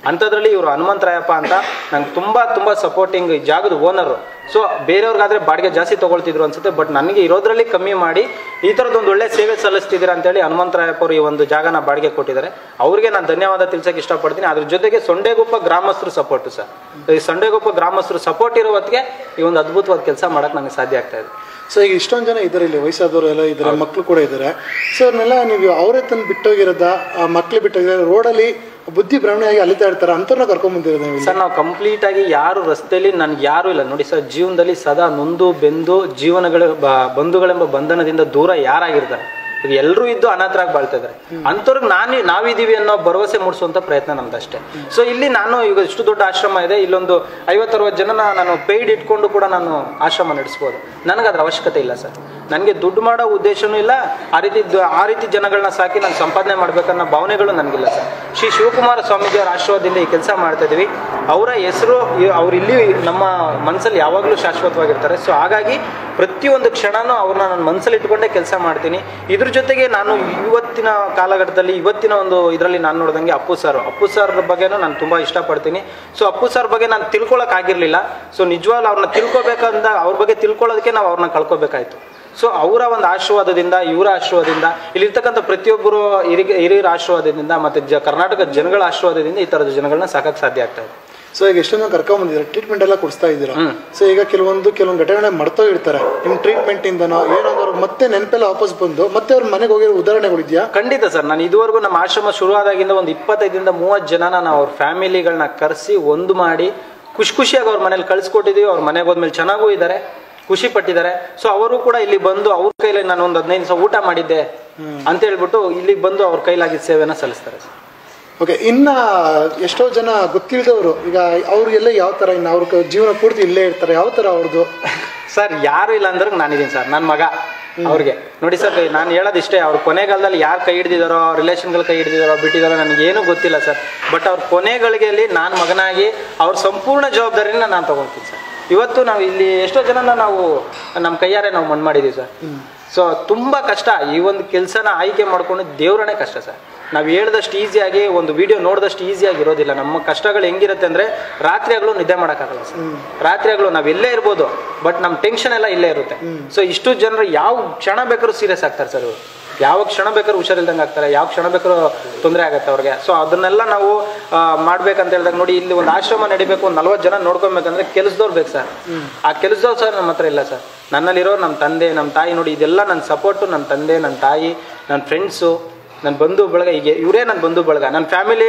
ಅಂಥದ್ರಲ್ಲಿ ಇವರು ಹನುಮಂತರಾಯಪ್ಪ ಅಂತ ನಂಗೆ ತುಂಬ ತುಂಬ ಸಪೋರ್ಟಿಂಗ್ ಈ ಜಾಗದ ಓನರು ಸೊ ಬೇರೆಯವ್ರಿಗಾದ್ರೆ ಬಾಡಿಗೆ ಜಾಸ್ತಿ ತಗೊಳ್ತಿದ್ರು ಅನ್ಸುತ್ತೆ ಬಟ್ ನನಗೆ ಇರೋದ್ರಲ್ಲಿ ಕಮ್ಮಿ ಮಾಡಿ ಈ ಥರದೊಂದು ಒಳ್ಳೆ ಸೇವೆ ಸಲ್ಲಿಸ್ತಿದ್ದೀರಾ ಅಂತೇಳಿ ಹನುಮಂತರಾಯಪ್ಪ ಅವರು ಈ ಒಂದು ಜಾಗನ ಬಾಡಿಗೆ ಕೊಟ್ಟಿದ್ದಾರೆ ಅವ್ರಿಗೆ ನಾನು ಧನ್ಯವಾದ ತಿಳ್ಸಕ್ಕೆ ಇಷ್ಟಪಡ್ತೀನಿ ಅದ್ರ ಜೊತೆಗೆ ಸೊಂಡೆಗೊಪ್ಪ ಗ್ರಾಮಸ್ಥರು ಸಪೋರ್ಟು ಸರ್ ಈ ಸೊಂಡೆಗೊಪ್ಪ ಗ್ರಾಮಸ್ಥರು ಸಪೋರ್ಟ್ ಇರೋ ಹೊತ್ತಿಗೆ ಈ ಒಂದು ಅದ್ಭುತವಾದ ಕೆಲಸ ಮಾಡಕ್ಕೆ ನನಗೆ ಸಾಧ್ಯ ಆಗ್ತಾ ಇದೆ ಸೊ ಈಗ ಇಷ್ಟೊಂದು ಜನ ಇದ್ದಾರೆ ಇಲ್ಲಿ ವಯಸ್ಸಾದವರು ಎಲ್ಲ ಇದ್ದಾರೆ ಮಕ್ಕಳು ಕೂಡ ಇದ್ದಾರೆ ಸೊ ಅವ್ರನ್ನೆಲ್ಲ ನೀವು ಅವರೇ ತಂದು ಬಿಟ್ಟೋಗಿರೋದ ಆ ಮಕ್ಳು ಬಿಟ್ಟೋಗಿರೋ ರೋಡಲ್ಲಿ ಬುದ್ಧಿ ಭ್ರಮಣೆಯಾಗಿ ಅಲಿತಾ ಇರ್ತಾರೆ ಅಂಥವ್ರನ್ನ ಕರ್ಕೊಂಡ್ ಬಂದಿರೋದು ನೀವು ಇಲ್ಲಿ. ಸರ್ ನಾವು ಕಂಪ್ಲೀಟ್ ಆಗಿ ಯಾರು ರಸ್ತೆಯಲ್ಲಿ ನನ್ಗೆ ಯಾರು ಇಲ್ಲ ನೋಡಿ ಸರ್ ಜೀವನದಲ್ಲಿ ಸದಾ ನೊಂದು ಬೆಂದು ಜೀವನಗಳ ಬ- ಬಂಧುಗಳೆಂಬ ಬಂಧನದಿಂದ ದೂರ ಯಾರಾಗಿರ್ತಾರೆ ಈಗ ಎಲ್ಲರೂ ಇದ್ದು ಅನಾಥರಾಗಿ ಬಾಳ್ತಾ ಇದ್ದಾರೆ ಅಂಥವ್ರಿಗೆ ನಾನು ನಾವಿದೀವಿ ಅನ್ನೋ ಭರವಸೆ ಮೂಡಿಸುವಂತ ಪ್ರಯತ್ನ ನಮ್ದಷ್ಟೇ ಸೊ ಇಲ್ಲಿ ನಾನು ಈಗ ಇಷ್ಟು ದೊಡ್ಡ ಆಶ್ರಮ ಇದೆ ಇಲ್ಲೊಂದು ಐವತ್ತರವತ್ತು ಜನನ ನಾನು ಪೇಯ್ಡ್ ಇಟ್ಕೊಂಡು ಕೂಡ ನಾನು ಆಶ್ರಮ ನಡೆಸ್ಬೋದು ನನಗೆ ಅದ್ರ ಅವಶ್ಯಕತೆ ಇಲ್ಲ ಸರ್ ನನಗೆ ದುಡ್ಡು ಮಾಡೋ ಉದ್ದೇಶನೂ ಇಲ್ಲ ಆ ರೀತಿ ದ- ಆ ರೀತಿ ಜನಗಳನ್ನ ಸಾಕಿ ನಾನು ಸಂಪಾದನೆ ಮಾಡ್ಬೇಕನ್ನೋ ಭಾವನೆಗಳು ನನಗಿಲ್ಲ ಸರ್ ಶ್ರೀ ಶಿವಕುಮಾರ ಸ್ವಾಮೀಜಿಯವರ ಆಶೀರ್ವಾದದಿಂದ ಈ ಕೆಲಸ ಮಾಡ್ತಾ ಇದೀವಿ ಅವರ ಹೆಸರು ಅವ್ರು ಇಲ್ಲಿ ನಮ್ಮ ಮನಸ್ಸಲ್ಲಿ ಯಾವಾಗಲೂ ಶಾಶ್ವತವಾಗಿರ್ತಾರೆ ಸೊ ಹಾಗಾಗಿ ಪ್ರತಿಯೊಂದು ಕ್ಷಣನೂ ಅವ್ರನ್ನ ನನ್ನ ಮನಸ್ಸಲ್ಲಿ ಇಟ್ಕೊಂಡೇ ಕೆಲಸ ಮಾಡ್ತೀನಿ ಇದ್ರ ಜೊತೆಗೆ ನಾನು ಇವತ್ತಿನ ಕಾಲಘಟ್ಟದಲ್ಲಿ ಇವತ್ತಿನ ಒಂದು ಇದರಲ್ಲಿ ನಾನು ನೋಡಿದಂಗೆ ಅಪ್ಪು ಸರ್ ಅಪ್ಪು ಸರ್ ಬಗ್ಗೆನೂ ನಾನು ತುಂಬ ಇಷ್ಟಪಡ್ತೀನಿ ಸೊ ಅಪ್ಪು ಸರ್ ಬಗ್ಗೆ ನಾನು ತಿಳ್ಕೊಳಕ್ ಆಗಿರ್ಲಿಲ್ಲ ಸೊ ನಿಜವಾಗ್ಲೂ ಅವ್ರನ್ನ ತಿಳ್ಕೊಬೇಕಂದ ಅವ್ರ ಬಗ್ಗೆ ತಿಳ್ಕೊಳ್ಳೋದಕ್ಕೆ ನಾವು ಅವ್ರನ್ನ ಕಳ್ಕೊಬೇಕಾಯ್ತು ಸೊ ಅವರ ಒಂದು ಆಶೀರ್ವಾದದಿಂದ ಇವರ ಆಶೀರ್ವಾದದಿಂದ ಇಲ್ಲಿರ್ತಕ್ಕಂಥ ಪ್ರತಿಯೊಬ್ಬರು ಹಿರಿಯ ಹಿರಿಯರ ಆಶೀರ್ವಾದದಿಂದ ಮತ್ತೆ ಜ ಕರ್ನಾಟಕದ ಜನಗಳ ಆಶೀರ್ವಾದದಿಂದ ಈ ಥರದ ಜನಗಳನ್ನ ಸಾಕಕ್ಕೆ ಸಾಧ್ಯ ಆಗ್ತಾ ಇದೆ ಸೊ ಈಗ ಎಷ್ಟೊಂದು ಕರ್ಕೊಂಡ್ ಬಂದಿದ್ದಾರೆ ಟ್ರೀಟ್ಮೆಂಟ್ ಎಲ್ಲ ಕೊಡಿಸ್ತಾ ಇದ್ದೀರಾ ಹ್ಮ್. ಸೊ ಈಗ ಕೆಲವೊಂದು ಕೆಲವೊಂದು ಘಟನೆ ಮರ್ತೋ ಇರ್ತಾರೆ ನಿಮ್ಮ ಟ್ರೀಟ್ಮೆಂಟ್ ಇಂದನೋ ಏನಾದ್ರು ಅವ್ರಿಗೆ ಮತ್ತೆ ನೆನಪೆಲ್ಲ ವಾಪಸ್ ಬಂದು ಮತ್ತೆ ಅವ್ರ ಮನೆಗೆ ಹೋಗಿರೋ ಉದಾಹರಣೆಗಳಿದೆಯಾ ಖಂಡಿತ ಸರ್ ನಾನು ಇದುವರೆಗೂ ನಮ್ಮ ಆಶ್ರಮ ಶುರುವಾದಾಗಿಂದ ಒಂದು ಇಪ್ಪತ್ತೈದರಿಂದ ಮೂವತ್ತು ಜನನ ನಾವು ಅವ್ರ ಫ್ಯಾಮಿಲಿಗಳನ್ನ ಕರೆಸಿ ಒಂದು ಮಾಡಿ ಖುಷಿ ಖುಷಿಯಾಗಿ ಅವ್ರ ಮನೇಲಿ ಕಳಿಸ್ಕೊಟ್ಟಿದ್ದೀವಿ ಅವ್ರ ಮನೆಗೆ ಹೋದ್ಮೇಲೆ ಚೆನ್ನಾಗೂ ಇದ್ದಾರೆ ಖುಷಿ ಪಟ್ಟಿದ್ದಾರೆ ಸೊ ಅವರು ಕೂಡ ಇಲ್ಲಿ ಬಂದು ಅವ್ರ ಕೈಲಿ ನಾನು ಒಂದು ಹದಿನೈದು ದಿವಸ ಊಟ ಮಾಡಿದ್ದೆ ಅಂತ ಹೇಳ್ಬಿಟ್ಟು ಇಲ್ಲಿಗೆ ಬಂದು ಅವ್ರ ಕೈಲಾಗಿದ್ದ ಸೇವೆನ ಸಲ್ಲಿಸ್ತಾರೆ ಸರ್ ಓಕೆ ಇನ್ನ ಎಷ್ಟೋ ಜನ ಗೊತ್ತಿಲ್ಲದವರು ಈಗ ಅವ್ರಿಗೆಲ್ಲ ಯಾವ ತರ ಇನ್ನು ಅವ್ರ ಕ- ಜೀವನ ಪೂರ್ತಿ ಇಲ್ಲೇ ಇರ್ತಾರೆ ಯಾವ ತರ ಅವ್ರದ್ದು ಸರ್ ಯಾರು ಇಲ್ಲ ಅಂದ್ರೆ ನಾನಿದ್ದೀನಿ ಸರ್ ನನ್ನ ಮಗ ಅವ್ರಿಗೆ ನೋಡಿ ಸರ್ ನಾನು ಹೇಳೋದಿಷ್ಟೇ ಅವ್ರ ಕೊನೆಗಾಲದಲ್ಲಿ ಯಾರು ಕೈ ಹಿಡ್ದಿದಾರೋ ರಿಲೇಷನ್ಗಳು ಕೈ ಹಿಡ್ದಿದಾರೋ ಬಿಟ್ಟಿದಾರೋ ನನಗೇನು ಗೊತ್ತಿಲ್ಲ ಸರ್ ಬಟ್ ಅವ್ರ ಕೊನೆಗಳಿಗೆಯಲ್ಲಿ ನಾನು ಮಗನಾಗಿ ಅವ್ರ ಸಂಪೂರ್ಣ ಜವಾಬ್ದಾರಿನ ನಾನು ತಗೊಳ್ತೀನಿ ಸರ್ ಇವತ್ತು ನಾವು ಇಲ್ಲಿ ಎಷ್ಟೋ ಜನನ ನಾವು ನಮ್ಮ ಕೈಯಾರೆ ನಾವು ಮಣ್ಣು ಮಾಡಿದ್ದೀವಿ ಸರ್ ಸೊ ತುಂಬ ಕಷ್ಟ ಈ ಒಂದು ಕೆಲಸನ ಆಯ್ಕೆ ಮಾಡ್ಕೊಂಡು ದೇವ್ರನೇ ಕಷ್ಟ ಸರ್ ನಾವು ಹೇಳ್ದಷ್ಟು ಈಸಿಯಾಗಿ ಒಂದು ವಿಡಿಯೋ ನೋಡಿದಷ್ಟು ಈಸಿಯಾಗಿ ಇರೋದಿಲ್ಲ ನಮ್ಮ ಕಷ್ಟಗಳು ಹೆಂಗಿರುತ್ತೆ ಅಂದರೆ ರಾತ್ರಿ ಆಗಲೂ ನಿದ್ದೆ ಮಾಡೋಕ್ಕಾಗಲ್ಲ ಸರ್ ರಾತ್ರಿ ಆಗಲೂ ನಾವು ಎಲ್ಲೇ ಇರ್ಬೋದು ಬಟ್ ನಮ್ಮ ಟೆನ್ಷನ್ ಎಲ್ಲ ಇಲ್ಲೇ ಇರುತ್ತೆ ಸೊ ಇಷ್ಟು ಜನರು ಯಾವ ಕ್ಷಣ ಬೇಕಾದ್ರೂ ಸೀರಿಯಸ್ ಆಗ್ತಾರೆ ಸರ್ ಇವರು ಯಾವ ಕ್ಷಣ ಬೇಕಾದ್ರೂ ಹುಷಾರಿಲ್ದಂಗೆ ಆಗ್ತಾರೆ ಯಾವ ಕ್ಷಣ ಬೇಕಾದ್ರೂ ತೊಂದರೆ ಆಗುತ್ತೆ ಅವ್ರಿಗೆ ಸೊ ಅದನ್ನೆಲ್ಲ ನಾವು ಆ, ಮಾಡ್ಬೇಕಂತ ಹೇಳಿದಾಗ ನೋಡಿ ಇಲ್ಲಿ ಒಂದು ಆಶ್ರಮ ನಡಿಬೇಕು ಒಂದು ನಲ್ವತ್ತು ಜನ ನೋಡ್ಕೊಬೇಕಂದ್ರೆ ಕೆಲಸದವ್ರು ಬೇಕು ಸರ್ ಆ ಕೆಲಸದವ್ರು ಸರ್ ನಮ್ಮ ಹತ್ರ ಇಲ್ಲ ಸರ್ ನನ್ನಲ್ಲಿರೋ ನಮ್ಮ ತಂದೆ ನಮ್ಮ ತಾಯಿ ನೋಡಿ ಇದೆಲ್ಲ ನನ್ನ ಸಪೋರ್ಟು ನನ್ನ ತಂದೆ ನನ್ನ ತಾಯಿ ನನ್ನ ಫ್ರೆಂಡ್ಸು ನನ್ನ ಬಂಧು ಬಳಗ ಹೀಗೆ ಇವರೇ ನನ್ನ ಬಂಧು ಬಳಗ ನನ್ನ ಫ್ಯಾಮಿಲಿ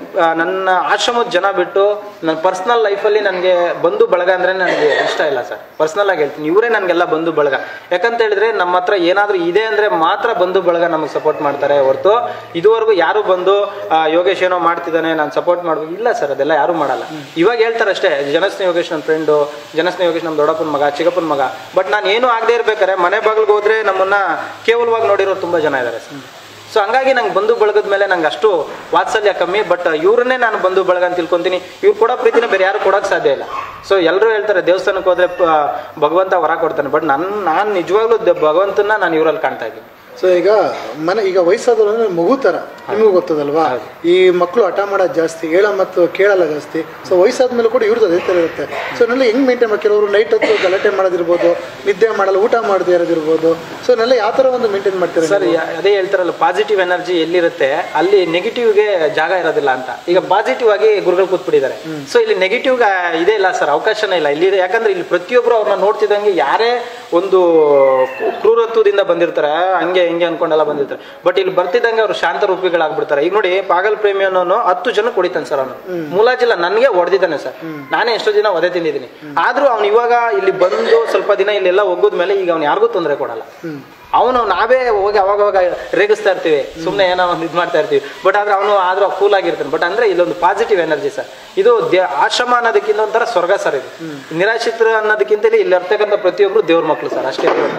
ನನ್ನ ಆಶ್ರಮದ ಜನ ಬಿಟ್ಟು ನನ್ನ ಪರ್ಸ್ನಲ್ ಲೈಫಲ್ಲಿ ನನಗೆ ಬಂಧು ಬಳಗ ಅಂದರೆ ನನಗೆ ಇಷ್ಟ ಇಲ್ಲ ಸರ್ ಪರ್ಸ್ನಲ್ ಆಗಿ ಹೇಳ್ತೀನಿ ಇವರೇ ನನಗೆಲ್ಲ ಬಂಧು ಬಳಗ ಯಾಕಂತ ಹೇಳಿದ್ರೆ ನಮ್ಮ ಹತ್ರ ಏನಾದರೂ ಇದೆ ಅಂದರೆ ಮಾತ್ರ ಬಂಧು ಬಳಗ ನಮಗೆ ಸಪೋರ್ಟ್ ಮಾಡ್ತಾರೆ ಹೊರತು ಇದುವರೆಗೂ ಯಾರು ಬಂದು ಆ, ಯೋಗೇಶ್ ಏನೋ ಮಾಡ್ತಿದ್ದಾನೆ ನಾನು ಸಪೋರ್ಟ್ ಮಾಡ್ಬೇಕು ಇಲ್ಲ ಸರ್ ಅದೆಲ್ಲ ಯಾರು ಮಾಡಲ್ಲ ಇವಾಗ ಹೇಳ್ತಾರೆ ಅಷ್ಟೇ ಜನಸ್ನ ಯೋಗೇಶ್ ನನ್ನ ಫ್ರೆಂಡು ಜನಸ್ನ ಯೋಗೇಶ್ ನಮ್ಮ ದೊಡ್ಡಪ್ಪನ ಮಗ ಚಿಕ್ಕಪ್ಪನ ಮಗ ಬಟ್ ನಾನು ಏನು ಆಗದೆ ಇರ್ಬೇಕಾರೆ ಮನೆ ಬಾಗಿಲಿಗೆ ಹೋದ್ರೆ ನಮ್ಮನ್ನ ಕೇವಲವಾಗಿ ನೋಡಿರೋರು ತುಂಬ ಜನ ಇದ್ದಾರೆ ಸರ್ ಸೊ ಹಂಗಾಗಿ ನಂಗೆ ಬಂಧು ಬಳಗದ ಮೇಲೆ ನಂಗೆ ಅಷ್ಟು ವಾತ್ಸಲ್ಯ ಕಮ್ಮಿ ಬಟ್ ಇವ್ರನ್ನೇ ನಾನು ಬಂಧು ಬಳಗ ಅಂತ ತಿಳ್ಕೊಂತೀನಿ ಇವ್ರು ಕೊಡೋ ಪ್ರೀತಿನ ಬೇರೆ ಯಾರು ಕೊಡೋಕೆ ಸಾಧ್ಯ ಇಲ್ಲ ಸೊ ಎಲ್ಲರೂ ಹೇಳ್ತಾರೆ ದೇವಸ್ಥಾನಕ್ಕೆ ಹೋದ್ರೆ ಪ- ಭಗವಂತ ವರ ಕೊಡ್ತಾನೆ ಬಟ್ ನನ್ನ ನಾನು ನಿಜವಾಗ್ಲೂ ದ- ಭಗವಂತನ ನಾನು ಇವರಲ್ಲಿ ಕಾಣ್ತಾ ಇದ್ದೀನಿ ಸೊ ಈಗ ಮನೆ ಈಗ ವಯಸ್ಸಾದವ್ರು ಅಂದ್ರೆ ಮಗು ತರ ನಿಮಗೂ ಗೊತ್ತದಲ್ವಾ ಈ ಮಕ್ಕಳು ಹಠ ಮಾಡೋದು ಜಾಸ್ತಿ ಹೇಳ ಮತ್ತು ಕೇಳಲ್ಲ ಜಾಸ್ತಿ ಸೊ ವಯಸ್ಸಾದ್ಮೇಲೆ ಕೂಡ ಇವ್ರದ್ದು ಅದೇ ಥರ ಇರುತ್ತೆ ಸೊ ನೆಲ್ಲ ಹೆಂಗ್ ಮೇಂಟೈನ್ ಮಾಡಿ ಕೆಲವರು ನೈಟ್ ಹೊತ್ತು ಗಲಾಟೆ ಮಾಡೋದಿರ್ಬೋದು ನಿದ್ದೆ ಮಾಡಲ್ಲ ಊಟ ಮಾಡದೇ ಇರೋದಿರ್ಬೋದು ಸೊ ನೆಲ್ಲ ಯಾವ ಥರ ಒಂದು ಮೇಂಟೈನ್ ಮಾಡ್ತೀರಾ ಸರ್ ಯ- ಅದೇ ಹೇಳ್ತಾರಲ್ಲ ಪಾಸಿಟಿವ್ ಎನರ್ಜಿ ಎಲ್ಲಿರುತ್ತೆ ಅಲ್ಲಿ ನೆಗೆಟಿವ್ಗೆ ಜಾಗ ಇರೋದಿಲ್ಲ ಅಂತ ಈಗ ಪಾಸಿಟಿವ್ ಆಗಿ ಗುರುಗಳು ಕೂತ್ಬಿಟ್ಟಿದ್ದಾರೆ ಸೊ ಇಲ್ಲಿ ನೆಗೆಟಿವ್ ಇದೇ ಇಲ್ಲ ಸರ್ ಅವಕಾಶನೇ ಇಲ್ಲ ಇಲ್ಲಿ ಯಾಕಂದ್ರೆ ಇಲ್ಲಿ ಪ್ರತಿಯೊಬ್ಬರು ಅವ್ರನ್ನ ನೋಡ್ತಿದ್ದಂಗೆ ಯಾರೇ ಒಂದು ಕ್ರೂ- ಕ್ರೂರತ್ವದಿಂದ ಬಂದಿರ್ತಾರೆ ಹಂಗೆ ಹಿಂಗೆ ಅನ್ಕೊಂಡೆಲ್ಲ ಬಂದಿರ್ತಾರೆ ಬಟ್ ಇಲ್ಲಿ ಬರ್ತಿದ್ದಂಗೆ ಅವ್ರು ಶಾಂತ ರೂಪಿಗಳಾಗ್ಬಿಡ್ತಾರೆ ಈಗ ನೋಡಿ ಪಾಗಲ್ ಪ್ರೇಮಿ ಅನ್ನೋನು ಹತ್ತು ಜನ ಕುಡಿತಾನೆ ಸರ್ ಅವನು ಮುಲಾಜಿಲ್ಲ ನನಗೆ ಹೊಡೆದಿದ್ದಾನೆ ಸರ್ ನಾನೇ ಎಷ್ಟೋ ದಿನ ಒದೆ ತಿಂದಿದ್ದೀನಿ ಆದ್ರೂ ಅವ್ನು ಇವಾಗ ಇಲ್ಲಿ ಬಂದು ಸ್ವಲ್ಪ ದಿನ ಇಲ್ಲೆಲ್ಲ ಹೋಗೋದ್ಮೇಲೆ ಈಗ ಅವ್ನು ಯಾರಿಗೂ ತೊಂದರೆ ಕೊಡಲ್ಲ ಅವನು ನಾವೇ ಹೋಗಿ ಅವಾಗ ಅವಾಗ ರೇಗಿಸ್ತಾ ಇರ್ತೀವಿ ಸುಮ್ಮನೆ ಏನೋ ಒಂದು ಇದು ಮಾಡ್ತಾ ಇರ್ತೀವಿ ಬಟ್ ಆದ್ರೆ ಅವನು ಆದ್ರೂ ಕೂಲ್ ಆಗಿರ್ತಾನೆ ಬಟ್ ಅಂದ್ರೆ ಇಲ್ಲೊಂದು ಪಾಸಿಟಿವ್ ಎನರ್ಜಿ ಸರ್ ಇದು ದೇ ಆಶ್ರಮ ಅನ್ನೋದಕ್ಕಿಂತ ಒಂಥರ ಸ್ವರ್ಗ ಸರ್ ಇದು ನಿರಾಶ್ರಿತರು ಅನ್ನೋದಕ್ಕಿಂತ ಇಲ್ಲಿ ಇರ್ತಕ್ಕಂಥ ಪ್ರತಿಯೊಬ್ರು ದೇವ್ರ ಮಕ್ಕಳು ಸರ್ ಅಷ್ಟೇ ಹೇಳೋದು ನಾನು.